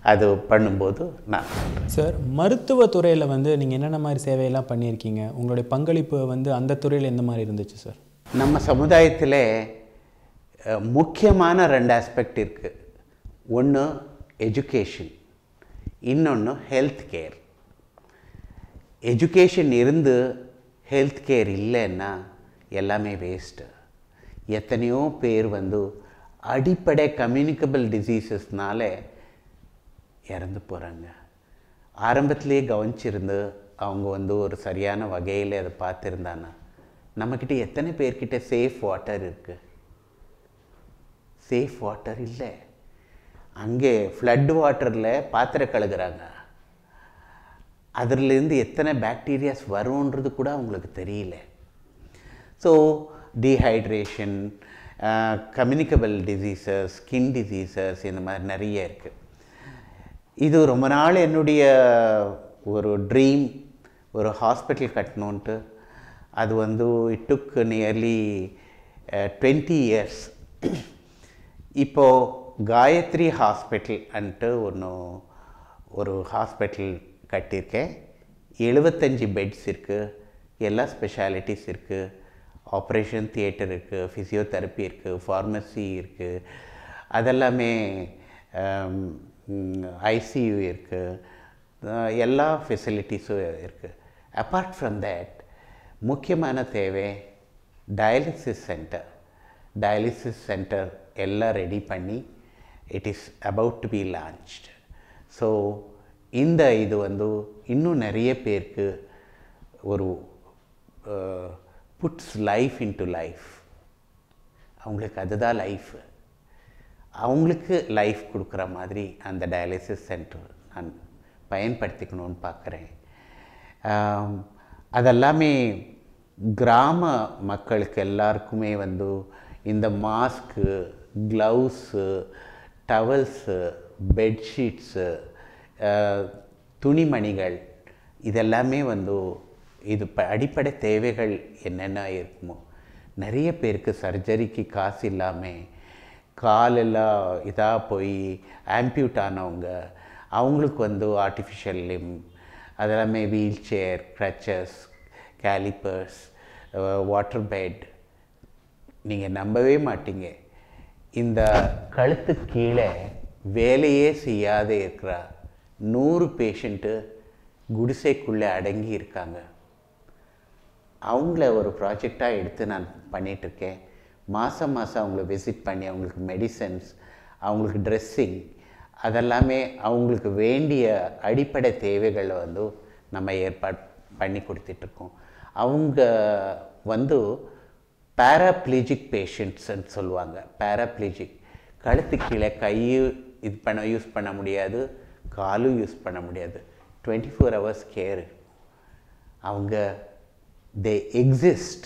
அது பண்ணும்போது நான் சார் மருத்துவத்துறையில் வந்து நீங்கள் என்னென்ன மாதிரி சேவையெல்லாம் பண்ணியிருக்கீங்க உங்களுடைய பங்களிப்பு வந்து அந்த துறையில் எந்த மாதிரி இருந்துச்சு சார் நம்ம சமுதாயத்தில் அஹ், முக்கியமான ரெண்டு ஆஸ்பெக்ட் இருக்குது ஒன்று எஜுகேஷன் இன்னொன்று ஹெல்த் கேர் எஜுகேஷன் இருந்து ஹெல்த் கேர் இல்லைன்னா எல்லாமே வேஸ்ட்டு எத்தனையோ பேர் வந்து அடிப்படை கம்யூனிகபிள் டிசீசஸ்னால இறந்து போகிறாங்க ஆரம்பத்திலேயே கவனிச்சிருந்து அவங்க வந்து ஒரு சரியான வகையில் அதை பார்த்துருந்தானா நம்மக்கிட்ட எத்தனை பேர்கிட்ட சேஃப் வாட்டர் இருக்குது சேஃப் வாட்டர் இல்லை அங்கே ஃப்ளட் வாட்டரில் பாத்திரம் கழுகுறாங்க அதுலேருந்து எத்தனை பாக்டீரியாஸ் வரும்ன்றது கூட அவங்களுக்கு தெரியல so dehydration communicable diseases skin diseases இந்த மாதிரி நிறைய இருக்குது இது ரொம்ப நாள் என்னுடைய ஒரு ட்ரீம் ஒரு ஹாஸ்பிட்டல் கட்டணுன்ட்டு அது வந்து it took nearly twenty years இப்போது காயத்ரி ஹாஸ்பிட்டல் அன்ட்டு ஒன்று ஒரு ஹாஸ்பிட்டல் கட்டியிருக்கேன் எழுபத்தஞ்சி பெட்ஸ் இருக்குது எல்லா ஸ்பெஷாலிட்டிஸ் இருக்குது ஆப்ரேஷன் தியேட்டர் இருக்குது ஃபிசியோதெரப்பி இருக்குது ஃபார்மசி இருக்குது அதெல்லாமே ஐசியூ இருக்குது எல்லா ஃபெசிலிட்டிஸும் இருக்குது அப்பார்ட் ஃப்ரம் தேட் முக்கியமான தேவை டயாலிசிஸ் சென்டர் டயாலிசிஸ் சென்டர் எல்லாம் ரெடி பண்ணி it is about to be launched so இந்த இது வந்து இன்னும் நிறைய பேருக்கு ஒரு புட்ஸ் லைஃப் இன்டு லைஃப் அவங்களுக்கு அதுதான் லைஃப் அவங்களுக்கு லைஃப் கொடுக்குற மாதிரி அந்த டயாலிசிஸ் சென்டர் நான் பயன்படுத்திக்கணும்னு பார்க்குறேன் ஆம், அதெல்லாமே கிராம மக்களுக்கு எல்லாருக்குமே வந்து இந்த மாஸ்க்கு க்ளவுஸு டவல்ஸு பெட்ஷீட்ஸு துணிமணிகள் இதெல்லாமே வந்து இது ப அடிப்படை தேவைகள் என்னென்ன இருக்குமோ நிறைய பேருக்கு சர்ஜரிக்கு காசு இல்லாமல் காலெல்லாம் இதாக போய் ஆம்பியூட் ஆனவங்க அவங்களுக்கு வந்து ஆர்டிஃபிஷியல் லிம் அதெல்லாமே wheelchair crutches calipers water bed நீங்கள் நம்பவே மாட்டீங்க இந்த கழுத்து கீழே வேலையே செய்யாத இருக்கிற நூறு பேஷண்ட்டு குடிசைக்குள்ளே அடங்கி இருக்காங்க அவங்கள ஒரு ப்ராஜெக்டாக எடுத்து நான் பண்ணிகிட்ருக்கேன் மாதம் மாதம் அவங்கள விசிட் பண்ணி அவங்களுக்கு மெடிசன்ஸ் அவங்களுக்கு ட்ரெஸ்ஸிங் அதெல்லாமே அவங்களுக்கு வேண்டிய அடிப்படை தேவைகளை வந்து நம்ம ஏற்பாடு பண்ணி கொடுத்துட்ருக்கோம் அவங்க வந்து பேராப்ளீஜிக் பேஷண்ட்ஸ்ன்னு சொல்லுவாங்க பேராப்ளீஜிக் கழுத்து கீழே கையும் இது பண்ண யூஸ் பண்ண முடியாது காலும் யூஸ் பண்ண முடியாது டுவெண்ட்டி ஃபோர் ஹவர்ஸ் கேர் அவங்க தே எக்ஸிஸ்ட்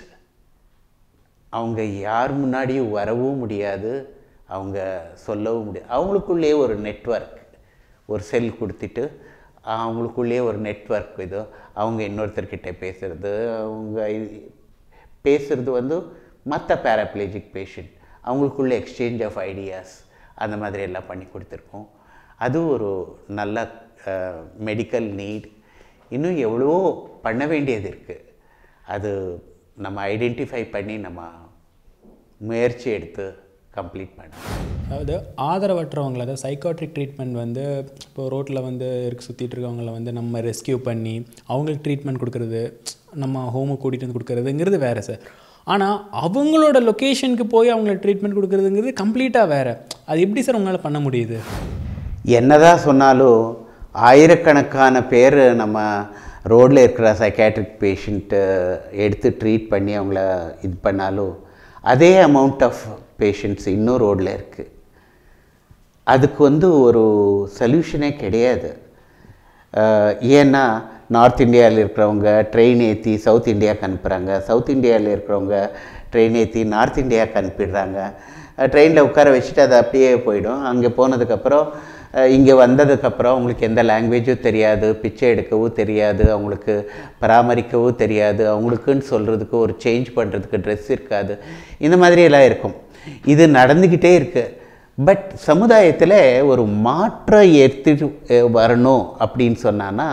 அவங்க யார் முன்னாடியும் வரவும் முடியாது அவங்க சொல்லவும் முடியாது அவங்களுக்குள்ளே ஒரு நெட்வொர்க் ஒரு செல் கொடுத்துட்டு அவங்களுக்குள்ளே ஒரு நெட்வொர்க் இதோ அவங்க இன்னொருத்தர்கிட்ட பேசுகிறது அவங்க இது- பேசுகிறது வந்து மற்ற பேராப்ளேஜிக் பேஷண்ட் அவங்களுக்குள்ள எக்ஸ்சேஞ்ச் ஆஃப் ஐடியாஸ் அந்த மாதிரி எல்லாம் பண்ணி கொடுத்துருக்கோம் அது ஒரு நல்ல மெடிக்கல் நீட் இன்னும் எவ்வளவோ பண்ண வேண்டியது இருக்குது அது நம்ம ஐடென்டிஃபை பண்ணி நம்ம முயற்சி எடுத்து கம்ப்ளீட் பண்ணணும் அதாவது ஆதரவற்றவங்களை அதாவது சைக்காட்ரிக் ட்ரீட்மெண்ட் வந்து இப்போ ரோட்டில் வந்து இருக்கு சுற்றிட்டு இருக்கவங்கள வந்து நம்ம ரெஸ்கியூ பண்ணி அவங்களுக்கு ட்ரீட்மெண்ட் கொடுக்கறது நம்ம ஹோமுக்கு கூட்டிகிட்டு வந்து கொடுக்கறதுங்கிறது வேறு சார் ஆனால் அவங்களோட லொக்கேஷனுக்கு போய் அவங்களுக்கு ட்ரீட்மெண்ட் கொடுக்கறதுங்கிறது கம்ப்ளீட்டாக வேறு அது எப்படி சார் உங்களால் பண்ண முடியுது என்னதான் சொன்னாலும் ஆயிரக்கணக்கான பேர் நம்ம ரோட்டில் இருக்கிற சைக்காட்ரிக் பேஷண்ட்டை எடுத்து ட்ரீட் பண்ணி அவங்கள இது பண்ணாலும் அதே அமௌண்ட் ஆஃப் பேஷண்ட்ஸ் இன்னும் ரோட்டில் இருக்குது அதுக்கு வந்து ஒரு சொல்யூஷனே கிடையாது அஹ், ஏன்னா நார்த் இந்தியாவில் இருக்கிறவங்க ட்ரெயின் ஏற்றி சவுத் இந்தியாவுக்கு அனுப்புகிறாங்க சவுத் இந்தியாவில் இருக்கிறவங்க ட்ரெயின் ஏற்றி நார்த் இந்தியாவுக்கு அனுப்பிடுறாங்க ட்ரெயினில் உட்கார வச்சுட்டு அது அப்படியே போயிடும் அங்கே போனதுக்கப்புறம் இங்கே வந்ததுக்கப்புறம் அவங்களுக்கு எந்த லாங்குவேஜும் தெரியாது பிச்சை எடுக்கவும் தெரியாது அவங்களுக்கு பராமரிக்கவும் தெரியாது அவங்களுக்குன்னு சொல்கிறதுக்கு ஒரு சேஞ்ச் பண்ணுறதுக்கு ட்ரெஸ் இருக்காது இந்த மாதிரி எல்லாம் இருக்கும் இது நடந்துக்கிட்டே இருக்குது பட் சமுதாயத்தில் ஒரு மாற்றம் எடுத்துட்டு அஹ், வரணும் அப்படின்னு சொன்னான்னா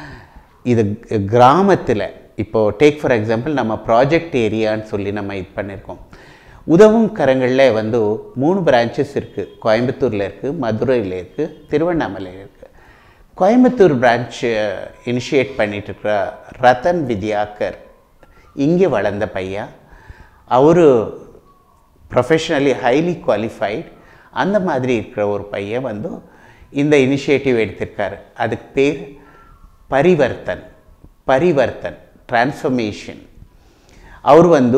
இது கிராமத்தில் இப்போது டேக் ஃபார் எக்ஸாம்பிள் நம்ம ப்ராஜெக்ட் ஏரியான்னு சொல்லி நம்ம இது பண்ணியிருக்கோம் உதவும் கரங்களில் வந்து மூணு பிரான்ச்சஸ் இருக்குது கோயம்புத்தூரில் இருக்குது மதுரையில் இருக்குது திருவண்ணாமலையில் இருக்குது கோயம்புத்தூர் பிரான்ச் இனிஷியேட் பண்ணிட்டு இருக்கிற ரத்தன் வித்யாகர் இங்கே வளர்ந்த பையன் அவரு ப்ரொஃபஷ்னலி ஹைலி குவாலிஃபைட் அந்த மாதிரி இருக்கிற ஒரு பையன் வந்து இந்த இனிஷியேட்டிவ் எடுத்திருக்காரு அதுக்கு பேர் பரிவர்த்தன் பரிவர்த்தன் டிரான்ஸ்ஃபர்மேஷன் அவர் வந்து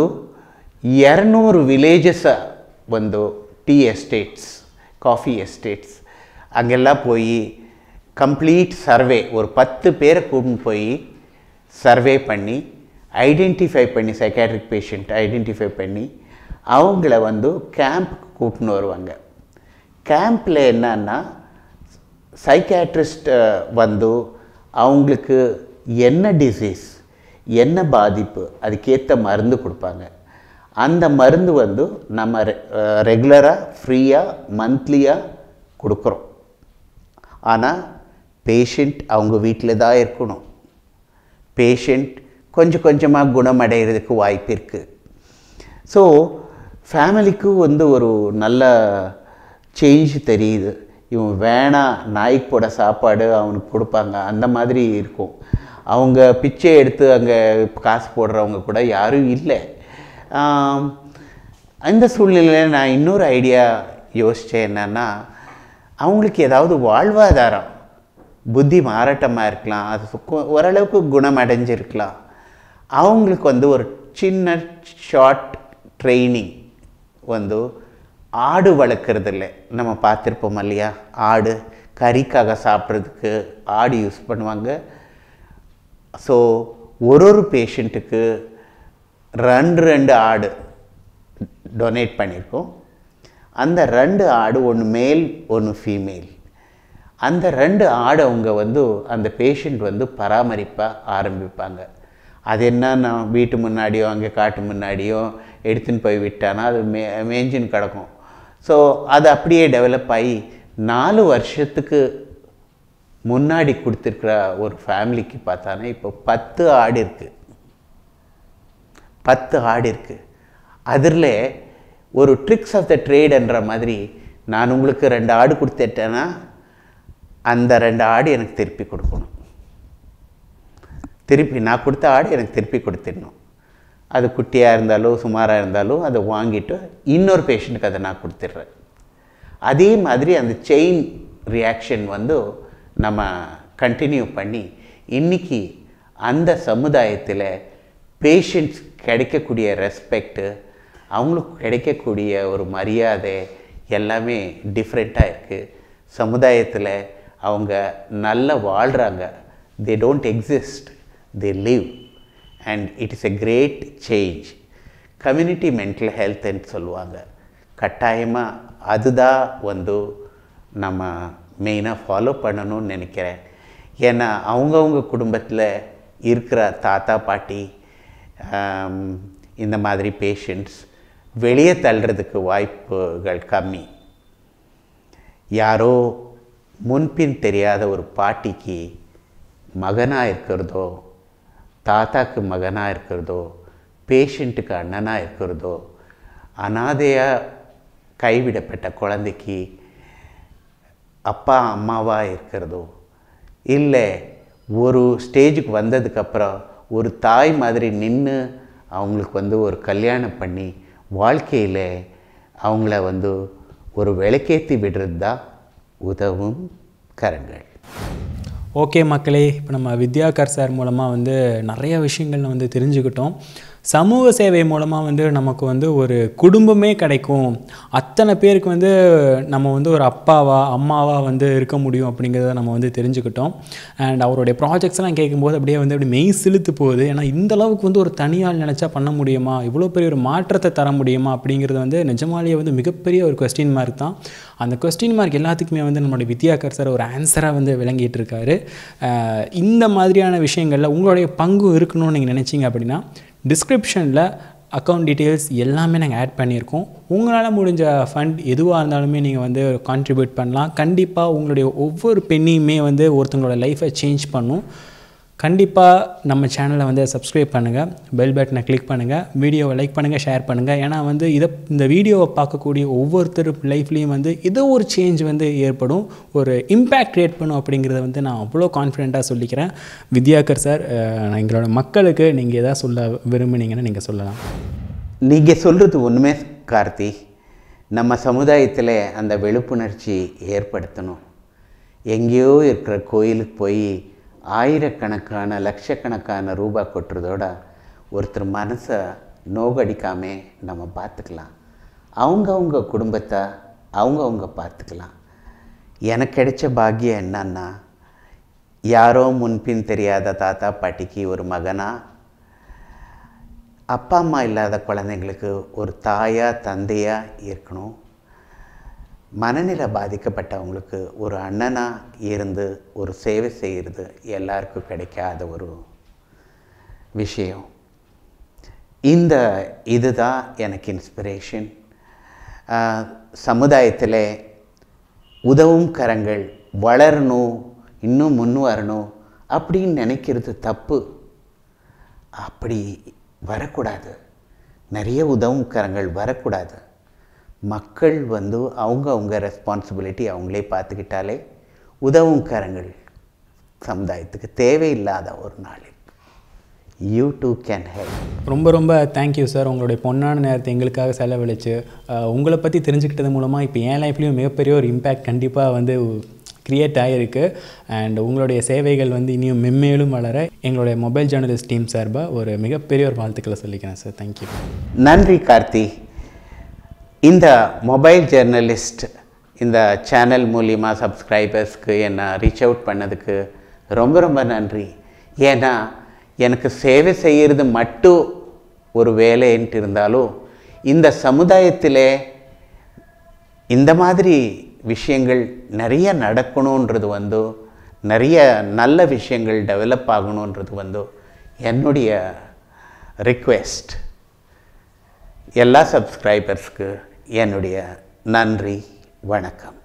இரநூறு வில்லேஜஸை வந்து டீ எஸ்டேட்ஸ் காஃபி எஸ்டேட்ஸ் அங்கெல்லாம் போய் கம்ப்ளீட் சர்வே ஒரு பத்து பேரை கூட்டின்னு போய் சர்வே பண்ணி ஐடென்டிஃபை பண்ணி சைக்காட்ரிக் பேஷண்ட் ஐடென்டிஃபை பண்ணி அவங்கள வந்து கேம்ப்புக்கு கூட்டின்னு வருவாங்க கேம்பில் என்னன்னா சைக்காட்ரிஸ்ட் வந்து அவங்களுக்கு என்ன டிசீஸ் என்ன பாதிப்பு அதுக்கேற்ற மருந்து கொடுப்பாங்க அந்த மருந்து வந்து நம்ம ரெகுலராக ஃப்ரீயாக மந்த்லியாக கொடுக்குறோம் ஆனால் பேஷண்ட் அவங்க வீட்டில் தான் இருக்கணும் பேஷண்ட் கொஞ்சம் கொஞ்சமாக குணமடைகிறதுக்கு வாய்ப்பு இருக்குது ஸோ ஃபேமிலிக்கு வந்து ஒரு நல்ல சேஞ்ச் தெரியுது இவன் வேணாம் நாய்க்கு போட சாப்பாடு அவனுக்கு கொடுப்பாங்க அந்த மாதிரி இருக்கும் அவங்க பிச்சை எடுத்து அங்கே காசு போடுறவங்க கூட யாரும் இல்லை ஆம், அந்த சூழ்நிலையில் நான் இன்னொரு ஐடியா யோசித்தேன் என்னன்னா அவங்களுக்கு ஏதாவது வாழ்வாதாரம் புத்தி மாறாட்டமாக இருக்கலாம் அது சுக்கு- ஓரளவுக்கு குணமடைஞ்சிருக்கலாம் அவங்களுக்கு வந்து ஒரு சின்ன ஷார்ட் ட்ரைனிங் வந்து ஆடு வளர்க்குறது இல்லை நம்ம பார்த்துருப்போம் இல்லையா ஆடு கறிக்காக சாப்பிட்றதுக்கு ஆடு யூஸ் பண்ணுவாங்க ஸோ ஒரு ஒரு பேஷண்ட்டுக்கு ரெண்டு ரெண்டு ஆடு டொனேட் பண்ணியிருக்கோம் அந்த ரெண்டு ஆடு ஒன்று மேல் ஒன்று ஃபீமேல் அந்த ரெண்டு ஆடை அவங்க வந்து அந்த பேஷண்ட் வந்து பராமரிப்ப ஆரம்பிப்பாங்க அது என்னன்னா வீட்டு முன்னாடியோ அங்கே காட்டு முன்னாடியோ எடுத்துன்னு போய் விட்டானா அது மே மேய்ஞ்சின்னு கிடக்கும் ஸோ அது அப்படியே டெவலப் ஆகி நாலு வருஷத்துக்கு முன்னாடி கொடுத்துருக்குற ஒரு ஃபேமிலிக்கு பார்த்தானா இப்போ பத்து ஆடு இருக்குது பத்து ஆடு இருக்குது அதில் ஒரு ட்ரிக்ஸ் ஆஃப் த ட்ரேடுன்ற மாதிரி நான் உங்களுக்கு ரெண்டு ஆடு கொடுத்துட்டேன்னா அந்த ரெண்டு ஆடு எனக்கு திருப்பி கொடுக்கணும் திருப்பி நான் கொடுத்த ஆடு எனக்கு திருப்பி கொடுத்துடணும் அது குட்டியாக இருந்தாலும் சுமாராக இருந்தாலும் அதை வாங்கிட்டு இன்னொரு பேஷண்ட்டுக்கு அதை நான் கொடுத்துட்றேன் அதே மாதிரி அந்த செயின் ரியாக்ஷன் வந்து நம்ம கண்டினியூ பண்ணி இன்னைக்கு அந்த சமுதாயத்தில் பேஷண்ட்ஸ் கிடைக்கக்கூடிய ரெஸ்பெக்ட்டு அவங்களுக்கு கிடைக்கக்கூடிய ஒரு மரியாதை எல்லாமே டிஃப்ரெண்ட்டாக இருக்குது சமுதாயத்தில் அவங்க நல்லா வாழ்கிறாங்க they don't exist they live and it is a great change community mental ஹெல்த்ன்னு சொல்லுவாங்க கட்டாயமாக அதுதான் வந்து நம்ம மெயினாக ஃபாலோ பண்ணணும்னு நினைக்கிறேன் ஏன்னா அவங்கவுங்க குடும்பத்தில் இருக்கிற தாத்தா பாட்டி ஆம், இந்த மாதிரி பேஷண்ட்ஸ் வெளியே தள்ளுறதுக்கு வாய்ப்புகள் கம்மி யாரோ முன்பின் தெரியாத ஒரு பாட்டிக்கு மகனாக இருக்கிறதோ தாத்தாக்கு மகனாக இருக்கிறதோ பேஷண்ட்டுக்கு அண்ணனாக இருக்கிறதோ அனாதையாக கைவிடப்பட்ட குழந்தைக்கு அப்பா அம்மாவாக இருக்கிறதோ இல்லை ஒரு ஸ்டேஜுக்கு வந்ததுக்கப்புறம் ஒரு தாய் மாதிரி நின்று அவங்களுக்கு வந்து ஒரு கல்யாணம் பண்ணி வாழ்க்கையில் அவங்கள வந்து ஒரு விளக்கேற்றி விடுறது தான் உதவும் கரங்கள் ஓகே மக்களே இப்போ நம்ம வித்யாகர் சார் மூலமாக வந்து நிறைய விஷயங்கள் வந்து தெரிஞ்சுக்கிட்டோம் சமூக சேவை மூலமாக வந்து நமக்கு வந்து ஒரு குடும்பமே கிடைக்கும் அத்தனை பேருக்கு வந்து நம்ம வந்து ஒரு அப்பாவா அம்மாவா வந்து இருக்க முடியும் அப்படிங்கிறத நம்ம வந்து தெரிஞ்சுக்கிட்டோம் அண்ட் அவருடைய ப்ராஜெக்ட்ஸ்லாம் கேட்கும்போது அப்படியே வந்து அப்படி மெய் சிலுத்து போகுது ஏன்னா இந்த அளவுக்கு வந்து ஒரு தனியால் நினச்சா பண்ண முடியுமா இவ்வளோ பெரிய ஒரு மாற்றத்தை தர முடியுமா அப்படிங்கிறது வந்து நிஜமாலேயே வந்து மிகப்பெரிய ஒரு கொஸ்டின் மார்க் தான் அந்த கொஸ்டின் மார்க் எல்லாத்துக்குமே வந்து நம்மளுடைய வித்யாகர் சார் ஒரு ஆன்சராக வந்து விளங்கிட்டு இருக்காரு அஹ் இந்த மாதிரியான விஷயங்களில் உங்களுடைய பங்கு இருக்கணும்னு நீங்கள் நினச்சிங்க அப்படின்னா டிஸ்கிரிப்ஷனில் அக்கௌண்ட் டீட்டெயில்ஸ் எல்லாமே நாங்கள் ஆட் பண்ணியிருக்கோம் உங்களால் முடிஞ்ச ஃபண்ட் எதுவாக இருந்தாலுமே நீங்கள் வந்து கான்ட்ரிபியூட் பண்ணலாம் கண்டிப்பாக உங்களுடைய ஒவ்வொரு பெண்ணையுமே வந்து ஒருத்தங்களோட லைஃப்பை சேஞ்ச் பண்ணும் கண்டிப்பாக நம்ம சேனலை வந்து சப்ஸ்கிரைப் பண்ணுங்கள் பெல் பட்டனை கிளிக் பண்ணுங்கள் வீடியோவை லைக் பண்ணுங்கள் ஷேர் பண்ணுங்கள் ஏன்னா வந்து இதை இந்த வீடியோவை பார்க்கக்கூடிய ஒவ்வொருத்தர் லைஃப்லேயும் வந்து ஏதோ ஒரு சேஞ்ச் வந்து ஏற்படும் ஒரு இம்பேக்ட் க்ரியேட் பண்ணும் அப்படிங்கிறத வந்து நான் அவ்வளோ கான்ஃபிடெண்ட்டாக சொல்லிக்கிறேன் வித்யாகர் சார் அஹ், எங்களோட மக்களுக்கு நீங்கள் எதாவது சொல்ல விரும்புனீங்கன்னா நீங்கள் சொல்லலாம் நீங்கள் சொல்கிறது உண்மை கார்த்தி நம்ம சமுதாயத்தில் அந்த விழிப்புணர்ச்சி ஏற்படுத்தணும் எங்கேயோ இருக்கிற கோயிலுக்கு போய் ஆயிரக்கணக்கான லட்சக்கணக்கான ரூபாய் கொட்டுறதோட ஒருத்தர் மனசை நோகடிக்காமே நம்ம பார்த்துக்கலாம் அவங்கவுங்க குடும்பத்தை அவங்கவுங்க பார்த்துக்கலாம் எனக்கு கிடைச்ச பாக்கியம் என்னன்னா யாரோ முன்பின் தெரியாத தாத்தா பாட்டிக்கு ஒரு மகனா அப்பா அம்மா இல்லாத குழந்தைங்களுக்கு ஒரு தாயா தந்தையா இருக்கணும் மனநிலை பாதிக்கப்பட்டவங்களுக்கு ஒரு அண்ணனா இருந்து ஒரு சேவை செய்கிறது எல்லாருக்கும் கிடைக்காத ஒரு விஷயம் இந்த இதுதான் எனக்கு இன்ஸ்பிரேஷன் சமுதாயத்தில் உதவும் கரங்கள் வளரணும் இன்னும் முன் வரணும் அப்படின்னு நினைக்கிறது தப்பு அப்படி வரக்கூடாது நிறைய உதவும் கரங்கள் வரக்கூடாது மக்கள் வந்து அவங்க அவங்க ரெஸ்பான்சிபிலிட்டி அவங்களே பார்த்துக்கிட்டாலே உதவும் கரங்கள் சமுதாயத்துக்கு தேவையில்லாத ஒரு நாள் யூ டூ கேன் ஹெல்ப் ரொம்ப ரொம்ப தேங்க்யூ சார் உங்களுடைய பொன்னான நேரத்தை எங்களுக்காக செலவழித்து அஹ், உங்களை பற்றி தெரிஞ்சுக்கிட்டது மூலமாக இப்போ என் லைஃப்லேயும் மிகப்பெரிய ஒரு இம்பேக்ட் கண்டிப்பாக வந்து க்ரியேட் ஆகிருக்கு அண்ட் உங்களுடைய சேவைகள் வந்து இனியும் மென்மேலும் வளர எங்களுடைய மொபைல் ஜேர்னலிஸ்ட் டீம் சார்பாக ஒரு மிகப்பெரிய ஒரு வாழ்த்துக்களை சொல்லிக்கிறேன் சார் தேங்க்யூ நன்றி கார்த்தி இந்த மொபைல் ஜேர்னலிஸ்ட் இந்த சேனல் மூலிமா சப்ஸ்கிரைபர்ஸ்க்கு என்னை ரீச் அவுட் பண்ணதுக்கு ரொம்ப ரொம்ப நன்றி ஏன்னா எனக்கு சேவை செய்கிறது மட்டும் ஒரு வேலைன்ட்டு இருந்தாலும் இந்த சமுதாயத்திலே இந்த மாதிரி விஷயங்கள் நிறைய நடக்கணுன்றது வந்து நிறைய நல்ல விஷயங்கள் டெவலப் ஆகணுன்றது வந்து என்னுடைய ரிக்வெஸ்ட் எல்லா சப்ஸ்கிரைபர்ஸ்க்கு என்னுடைய நன்றி வணக்கம்